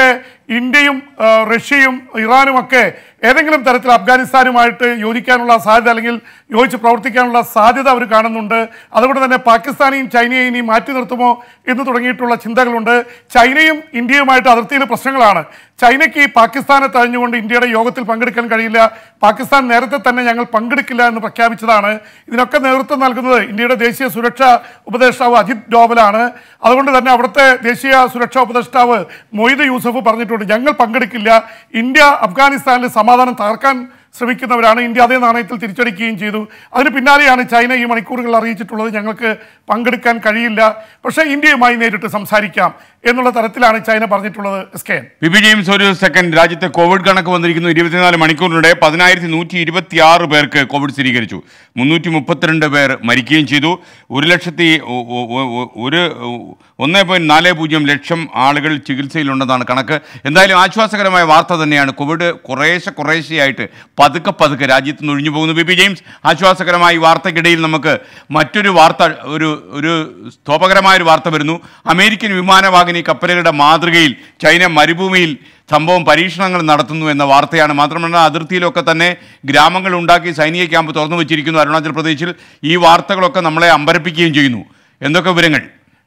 ഇന്ത്യയും ആ, റഷ്യയും ഇറാനും ഒക്കെ ഏതെങ്കിലും തരത്തിൽ അഫ്ഗാനിസ്ഥാനുമായിട്ട് യോജിക്കാനുള്ള സാധ്യത അല്ലെങ്കിൽ യോജിച്ച് പ്രവർത്തിക്കാനുള്ള സാധ്യത അവർ കാണുന്നുണ്ട് അതുകൊണ്ട് തന്നെ പാകിസ്ഥാനെയും ചൈനയെയും ഇനി മാറ്റി നിർത്തുമോ എന്ന് തുടങ്ങിയിട്ടുള്ള ചിന്തകളുണ്ട് ചൈനയും ഇന്ത്യയുമായിട്ട് അതിർത്തിയിൽ പ്രശ്നങ്ങളാണ് ചൈനയ്ക്ക് പാകിസ്ഥാനെ തഴഞ്ഞുകൊണ്ട് ഇന്ത്യയുടെ യോഗത്തിൽ പങ്കെടുക്കാൻ കഴിയില്ല പാകിസ്ഥാൻ നേരത്തെ തന്നെ ഞങ്ങൾ പങ്കെടുക്കില്ല എന്ന് പ്രഖ്യാപിച്ചതാണ് ഇതിനൊക്കെ നേതൃത്വം നൽകുന്നത് ഇന്ത്യയുടെ ദേശീയ സുരക്ഷാ ഉപദേഷ്ടാവ് അജിത് ഡോവലാണ് അതുകൊണ്ട് തന്നെ അവിടുത്തെ ദേശീയ സുരക്ഷാ ഉപദേഷ്ടാവ് മൊയ്ത് യൂസഫ് പറഞ്ഞിട്ടുണ്ട് ഞങ്ങൾ പങ്കെടുക്കില്ല ഇന്ത്യ അഫ്ഗാനിസ്ഥാനിൽ സമാധാനം തകർക്കാൻ ശ്രമിക്കുന്നവരാണ് ഇന്ത്യ അതേ നാണയത്തിൽ തിരിച്ചടിക്കുകയും ചെയ്തു അതിന് പിന്നാലെയാണ് ചൈന ഈ മണിക്കൂറുകൾ അറിയിച്ചിട്ടുള്ളത് ഞങ്ങൾക്ക് പങ്കെടുക്കാൻ കഴിയില്ല പക്ഷേ ഇന്ത്യയുമായി നേരിട്ട് സംസാരിക്കാം എന്നുള്ള തരത്തിലാണ് ചൈന പറഞ്ഞിട്ടുള്ളത് S K P P James ഒരു സെക്കൻഡ് രാജ്യത്തെ കോവിഡ് കണക്ക് വന്നിരിക്കുന്നു ഇരുപത്തിനാല് മണിക്കൂറിനിടെ പതിനായിരത്തി നൂറ്റി ഇരുപത്തി ആറ് പേർക്ക് കോവിഡ് സ്ഥിരീകരിച്ചു മുന്നൂറ്റി മുപ്പത്തിരണ്ട് പേർ മരിക്കുകയും ചെയ്തു ഒരു ലക്ഷത്തി ഒ- ഒ- ഒ- ഒരു ഒന്ന് പോയിന്റ് നാല് പൂജ്യം ലക്ഷം ആളുകൾ ചികിത്സയിലുണ്ടെന്നാണ് കണക്ക് എന്തായാലും ആശ്വാസകരമായ വാർത്ത തന്നെയാണ് കോവിഡ് കുറേശ്ശെ കുറേശ്ശെയായിട്ട് പതുക്കെ പതുക്കെ രാജ്യത്ത് നിന്ന് ഒഴിഞ്ഞു പോകുന്നു പി പി ജെയിംസ് ആശ്വാസകരമായ ഈ വാർത്തയ്ക്കിടയിൽ നമുക്ക് മറ്റൊരു വാർത്ത ഒരു ഒരു സ്തോപകരമായ ഒരു വാർത്ത വരുന്നു അമേരിക്കൻ വിമാനവാഹിനി കപ്പലുകളുടെ മാതൃകയിൽ ചൈന മരുഭൂമിയിൽ സംഭവം പരീക്ഷണങ്ങൾ നടത്തുന്നു എന്ന വാർത്തയാണ് മാത്രമല്ല അതിർത്തിയിലൊക്കെ തന്നെ ഗ്രാമങ്ങൾ ഉണ്ടാക്കി സൈനിക ക്യാമ്പ് തുറന്നു വെച്ചിരിക്കുന്നു അരുണാചൽ പ്രദേശിൽ ഈ വാർത്തകളൊക്കെ നമ്മളെ അമ്പരപ്പിക്കുകയും ചെയ്യുന്നു എന്തൊക്കെ വിവരങ്ങൾ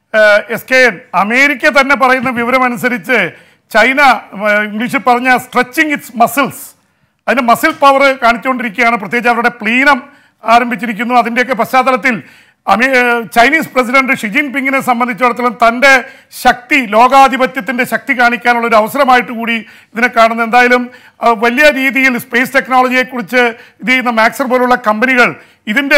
എസ് കെ എൻ അമേരിക്ക തന്നെ പറയുന്ന വിവരമനുസരിച്ച് ചൈന ഏഹ്, ഇംഗ്ലീഷിൽ പറഞ്ഞ സ്ട്രെച്ചിങ് ഇറ്റ്സ് മസിൽസ് അതിന് മസിൽ പവർ കാണിച്ചുകൊണ്ടിരിക്കുകയാണ് പ്രത്യേകിച്ച് അവരുടെ പ്ലീനം ആരംഭിച്ചിരിക്കുന്നു അതിൻ്റെയൊക്കെ പശ്ചാത്തലത്തിൽ അമേ ഏഹ്, ചൈനീസ് പ്രസിഡന്റ് ഷി ജിൻപിങ്ങിനെ സംബന്ധിച്ചിടത്തോളം തൻ്റെ ശക്തി ലോകാധിപത്യത്തിൻ്റെ ശക്തി കാണിക്കാനുള്ള ഒരു അവസരമായിട്ട് കൂടി ഇതിനെ കാണുന്നു എന്തായാലും അഹ്, വലിയ രീതിയിൽ സ്പേസ് ടെക്നോളജിയെക്കുറിച്ച് ഇത് ചെയ്യുന്ന മാക്സർ പോലുള്ള കമ്പനികൾ ഇതിൻ്റെ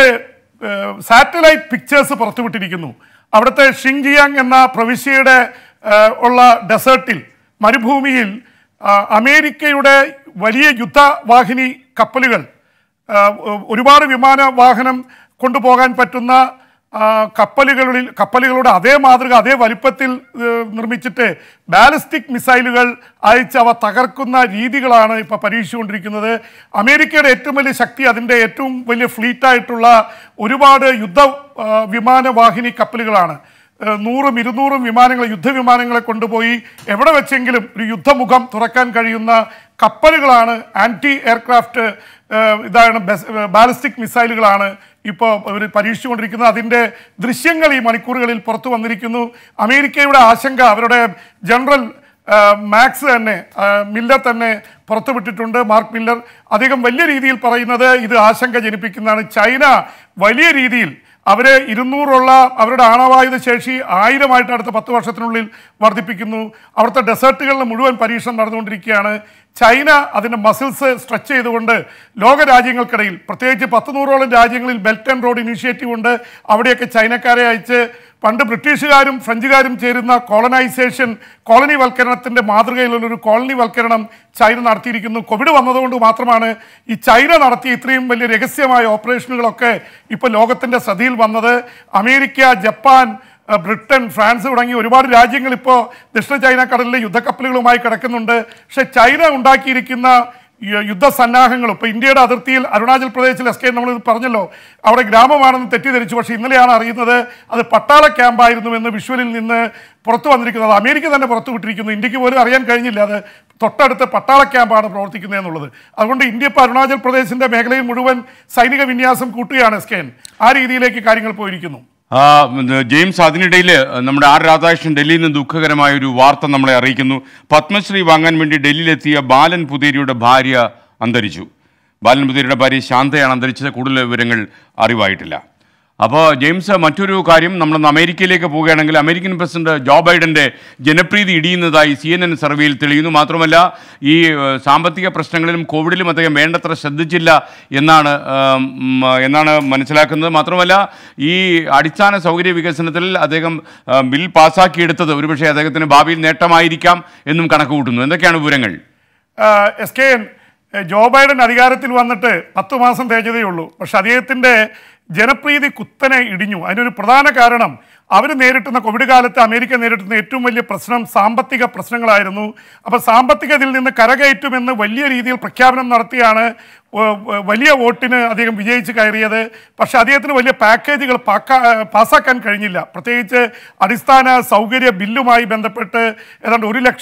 സാറ്റലൈറ്റ് പിക്ചേഴ്സ് പുറത്തുവിട്ടിരിക്കുന്നു അവിടുത്തെ ഷിങ്ജിയാങ് എന്ന പ്രവിശ്യയുടെ ഏഹ്, ഉള്ള ഡെസേർട്ടിൽ മരുഭൂമിയിൽ ആ, അമേരിക്കയുടെ വലിയ യുദ്ധവാഹിനി കപ്പലുകൾ ആ, ഒരുപാട് വിമാന വാഹനം കൊണ്ടുപോകാൻ പറ്റുന്ന ആ, കപ്പലുകളിൽ കപ്പലുകളുടെ അതേ മാതൃക അതേ വലിപ്പത്തിൽ ഏഹ്, നിർമ്മിച്ചിട്ട് ബാലിസ്റ്റിക് മിസൈലുകൾ അയച്ച് അവ തകർക്കുന്ന രീതികളാണ് ഇപ്പോൾ പരീക്ഷിച്ചുകൊണ്ടിരിക്കുന്നത് അമേരിക്കയുടെ ഏറ്റവും വലിയ ശക്തി അതിൻ്റെ ഏറ്റവും വലിയ ഫ്ലീറ്റായിട്ടുള്ള ഒരുപാട് യുദ്ധ ആ, വിമാനവാഹിനി കപ്പലുകളാണ് ഏഹ് നൂറും ഇരുന്നൂറും വിമാനങ്ങൾ യുദ്ധവിമാനങ്ങളെ കൊണ്ടുപോയി എവിടെ വെച്ചെങ്കിലും ഒരു യുദ്ധമുഖം തുറക്കാൻ കഴിയുന്ന കപ്പലുകളാണ് ആൻറ്റി എയർക്രാഫ്റ്റ് ഏഹ് ഇതാണ് ബെസ്- ഏഹ് ബാലിസ്റ്റിക് മിസൈലുകളാണ് ഇപ്പോൾ ഇവർ പരീക്ഷിച്ചുകൊണ്ടിരിക്കുന്നത് അതിൻ്റെ ദൃശ്യങ്ങൾ ഈ മണിക്കൂറുകളിൽ പുറത്തു വന്നിരിക്കുന്നു അമേരിക്കയുടെ ആശങ്ക അവരുടെ ജനറൽ ആ, മാക്സ് തന്നെ ആ, മില്ലർ തന്നെ പുറത്തുവിട്ടിട്ടുണ്ട് മാർക്ക് മില്ലർ അദ്ദേഹം വലിയ രീതിയിൽ പറയുന്നത് ഇത് ആശങ്ക ജനിപ്പിക്കുന്നതാണ് ചൈന വലിയ രീതിയിൽ അവരെ ഇരുന്നൂറുള്ള അവരുടെ ആണവായുധ ശേഷി ആയിരമായിട്ട് അടുത്ത പത്ത് വർഷത്തിനുള്ളിൽ വർദ്ധിപ്പിക്കുന്നു അവിടുത്തെ ഡെസേർട്ടുകളിൽ മുഴുവൻ പരീക്ഷണം നടന്നുകൊണ്ടിരിക്കുകയാണ് ചൈന അതിൻ്റെ മസിൽസ് സ്ട്രെച്ച് ചെയ്തുകൊണ്ട് ലോക രാജ്യങ്ങൾക്കിടയിൽ പ്രത്യേകിച്ച് പത്ത് നൂറോളം രാജ്യങ്ങളിൽ ബെൽറ്റ് ആൻഡ് റോഡ് ഇനീഷ്യേറ്റീവ് ഉണ്ട് അവിടെയൊക്കെ ചൈനക്കാരെ അയച്ച് പണ്ട് ബ്രിട്ടീഷുകാരും ഫ്രഞ്ചുകാരും ചേരുന്ന കോളനൈസേഷൻ കോളനി വൽക്കരണത്തിൻ്റെ മാതൃകയിലുള്ളൊരു കോളനി വൽക്കരണം ചൈന നടത്തിയിരിക്കുന്നു കോവിഡ് വന്നതുകൊണ്ട് മാത്രമാണ് ഈ ചൈന നടത്തിയ ഇത്രയും വലിയ രഹസ്യമായ ഓപ്പറേഷനുകളൊക്കെ ഇപ്പോൾ ലോകത്തിൻ്റെ ശ്രദ്ധയിൽ വന്നത് അമേരിക്ക ജപ്പാൻ അഹ് ബ്രിട്ടൻ ഫ്രാൻസ് തുടങ്ങിയ ഒരുപാട് രാജ്യങ്ങൾ ഇപ്പോൾ ദക്ഷിണ ചൈന കടലിലെ യുദ്ധക്കപ്പലുകളുമായി കിടക്കുന്നുണ്ട് പക്ഷെ ചൈന ഉണ്ടാക്കിയിരിക്കുന്ന യു- യുദ്ധസന്നാഹങ്ങളും ഇപ്പോൾ ഇന്ത്യയുടെ അതിർത്തിയിൽ അരുണാചൽ പ്രദേശിൽ എസ് കെ നമ്മൾ പറഞ്ഞല്ലോ അവിടെ ഗ്രാമമാണെന്ന് തെറ്റിദ്ധരിച്ചു പക്ഷേ ഇന്നലെയാണ് അറിയുന്നത് അത് പട്ടാള ക്യാമ്പായിരുന്നു എന്ന് വിഷ്വലിൽ നിന്ന് പുറത്തു വന്നിരിക്കുന്നത് അമേരിക്ക തന്നെ പുറത്തു വിട്ടിരിക്കുന്നു ഇന്ത്യക്ക് പോലും അറിയാൻ കഴിഞ്ഞില്ല അത് തൊട്ടടുത്ത് പട്ടാള ക്യാമ്പാണ് പ്രവർത്തിക്കുന്നത് എന്നുള്ളത് അതുകൊണ്ട് ഇന്ത്യ ഇപ്പോൾ അരുണാചൽ പ്രദേശിൻ്റെ മേഖലയിൽ മുഴുവൻ സൈനിക വിന്യാസം കൂട്ടുകയാണ് എസ് കെ എൻ ആ രീതിയിലേക്ക് കാര്യങ്ങൾ പോയിരിക്കുന്നു ആ, ഇത് ജെയിംസ് അതിനിടയിൽ നമ്മുടെ ആർ രാധാകൃഷ്ണൻ ഡൽഹിയിൽ നിന്ന് ദുഃഖകരമായ ഒരു വാർത്ത നമ്മളെ അറിയിക്കുന്നു പത്മശ്രീ വാങ്ങാൻ വേണ്ടി ഡൽഹിയിലെത്തിയ ബാലൻ പുതേരിയുടെ ഭാര്യ അന്തരിച്ചു ബാലൻ പുതേരിയുടെ ഭാര്യ ശാന്തയാണ് അന്തരിച്ചത് കൂടുതൽ വിവരങ്ങൾ അറിവായിട്ടില്ല അപ്പോൾ ജെയിംസ് മറ്റൊരു കാര്യം നമ്മളൊന്ന് അമേരിക്കയിലേക്ക് പോവുകയാണെങ്കിൽ അമേരിക്കൻ പ്രസിഡന്റ് ജോ ബൈഡന്റെ ജനപ്രീതി ഇടിയുന്നതായി സി എൻ എൻ സർവേയിൽ തെളിയുന്നു മാത്രമല്ല ഈ ഏഹ്, സാമ്പത്തിക പ്രശ്നങ്ങളിലും കോവിഡിലും അദ്ദേഹം വേണ്ടത്ര ശ്രദ്ധിച്ചില്ല എന്നാണ് ആം, ഉം, എന്നാണ് മനസ്സിലാക്കുന്നത് മാത്രമല്ല ഈ അടിസ്ഥാന സൗകര്യ വികസനത്തിൽ അദ്ദേഹം ആ, ബിൽ പാസ്സാക്കിയെടുത്തത് ഒരുപക്ഷെ അദ്ദേഹത്തിന് ഭാവിയിൽ നേട്ടമായിരിക്കാം എന്നും കണക്ക് കൂട്ടുന്നു എന്തൊക്കെയാണ് വിവരങ്ങൾ ആഹ് എസ് കെ എൻ എഹ് ജോ ബൈഡൻ അധികാരത്തിൽ വന്നിട്ട് പത്ത് മാസം തേച്ചതേ ഉള്ളൂ പക്ഷെ അദ്ദേഹത്തിൻ്റെ ജനപ്രീതി കുത്തനെ ഇടിഞ്ഞു അതിനൊരു പ്രധാന കാരണം അവർ നേരിട്ടുന്ന കോവിഡ് കാലത്ത് അമേരിക്ക നേരിട്ടുന്ന ഏറ്റവും വലിയ പ്രശ്നം സാമ്പത്തിക പ്രശ്നങ്ങളായിരുന്നു അപ്പോൾ സാമ്പത്തികത്തിൽ നിന്ന് കരകയറ്റുമെന്ന് വലിയ രീതിയിൽ പ്രഖ്യാപനം നടത്തിയാണ് വ- വ- വലിയ വോട്ടിന് അദ്ദേഹം വിജയിച്ച് കയറിയത് പക്ഷേ അദ്ദേഹത്തിന് വലിയ പാക്കേജുകൾ പാക്കാ പാസ്സാക്കാൻ കഴിഞ്ഞില്ല പ്രത്യേകിച്ച് അടിസ്ഥാന സൗകര്യ ബില്ലുമായി ബന്ധപ്പെട്ട് ഏതാണ്ട് ഒരു ലക്ഷം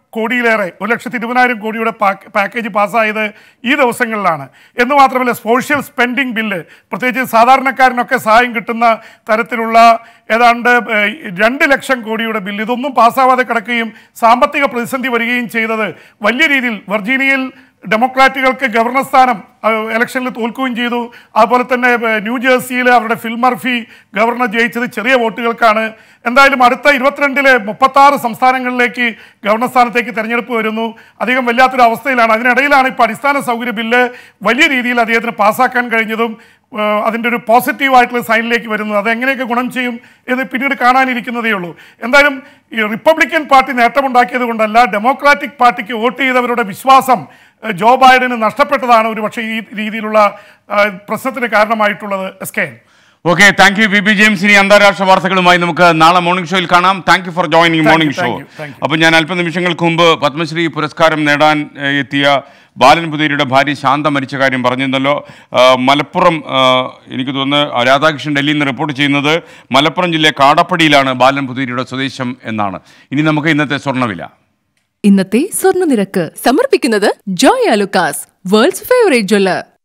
കോടിയിലേറെ ഒരു ലക്ഷത്തി ഇരുപതിനായിരം കോടിയുടെ പാക്ക് പാക്കേജ് പാസ്സായത് ഈ ദിവസങ്ങളിലാണ് എന്ന് മാത്രമല്ല സോഷ്യൽ സ്പെൻഡിംഗ് ബില്ല് പ്രത്യേകിച്ച് സാധാരണക്കാരനൊക്കെ സഹായം കിട്ടുന്ന തരത്തിലുള്ള ഏതാണ്ട് ഏഹ്, രണ്ട് ലക്ഷം കോടിയുടെ ബില്ല് ഇതൊന്നും പാസ്സാവാതെ കിടക്കുകയും സാമ്പത്തിക പ്രതിസന്ധി വരികയും ചെയ്തത് വലിയ രീതിയിൽ വെർജീനിയയിൽ ഡെമോക്രാറ്റുകൾക്ക് ഗവർണർ സ്ഥാനം അഹ്, ഇലക്ഷനിൽ തോൽക്കുകയും ചെയ്തു അതുപോലെ തന്നെ ഏഹ്, ന്യൂജേഴ്സിയിൽ അവരുടെ ഫിൽ മർഫി ഗവർണർ ജയിച്ചത് ചെറിയ വോട്ടുകൾക്കാണ് എന്തായാലും അടുത്ത ഇരുപത്തിരണ്ടിലെ മുപ്പത്താറ് സംസ്ഥാനങ്ങളിലേക്ക് ഗവർണർ സ്ഥാനത്തേക്ക് തെരഞ്ഞെടുപ്പ് വരുന്നു അധികം വല്ലാത്തൊരു അവസ്ഥയിലാണ് അതിനിടയിലാണ് ഇപ്പോൾ അടിസ്ഥാന സൗകര്യ ബില്ല് വലിയ രീതിയിൽ അദ്ദേഹത്തിന് പാസ്സാക്കാൻ കഴിഞ്ഞതും ഏഹ്, അതിൻ്റെ ഒരു പോസിറ്റീവ് ആയിട്ടുള്ള സൈനിലേക്ക് വരുന്നത് അതെങ്ങനെയൊക്കെ ഗുണം ചെയ്യും എന്ന് പിന്നീട് കാണാനിരിക്കുന്നതേ ഉള്ളൂ എന്തായാലും ഈ റിപ്പബ്ലിക്കൻ പാർട്ടി നേട്ടമുണ്ടാക്കിയത് കൊണ്ടല്ല ഡെമോക്രാറ്റിക് പാർട്ടിക്ക് വോട്ട് ചെയ്തവരുടെ വിശ്വാസം ഏഹ്, ജോ ബൈഡന് നഷ്ടപ്പെട്ടതാണ് ഒരു പക്ഷേ ഈ രീതിയിലുള്ള ഏഹ്, പ്രശ്നത്തിന് കാരണമായിട്ടുള്ളത് S K okay thank you B B James ഇനി അന്താരാഷ്ട്ര വാർത്തകളുമായി നമുക്ക് നാളെ മോർണിംഗ് ഷോയിൽ കാണാം thank you for joining Thank you, morning show thank you, thank you. അപ്പോൾ ഞാൻ അല്പനിമിഷങ്ങൾക്ക് മുമ്പ് പത്മശ്രീ പുരസ്കാരം നേടാൻ ഏഹ്, എത്തിയ ബാലൻ പുതിരിയുടെ ഭാര്യ ശാന്ത മരിച്ച കാര്യം പറഞ്ഞിരുന്നല്ലോ ആ, മലപ്പുറം ആ, എനിക്ക് തോന്നുന്നു രാധാകൃഷ്ണൻ ഡൽഹിയിൽ നിന്ന് റിപ്പോർട്ട് ചെയ്യുന്നത് മലപ്പുറം ജില്ലയിലെ കാടപ്പടിയിലാണ് ബാലൻ പുതിരിയുടെ സ്വദേശം എന്നാണ് ഇനി നമുക്ക് ഇന്നത്തെ സ്വർണ്ണവില ഇന്നത്തെ സ്വർണ്ണനിരക്ക് സമർപ്പിക്കുന്നത് Joy Alukkas world's favourite jeweller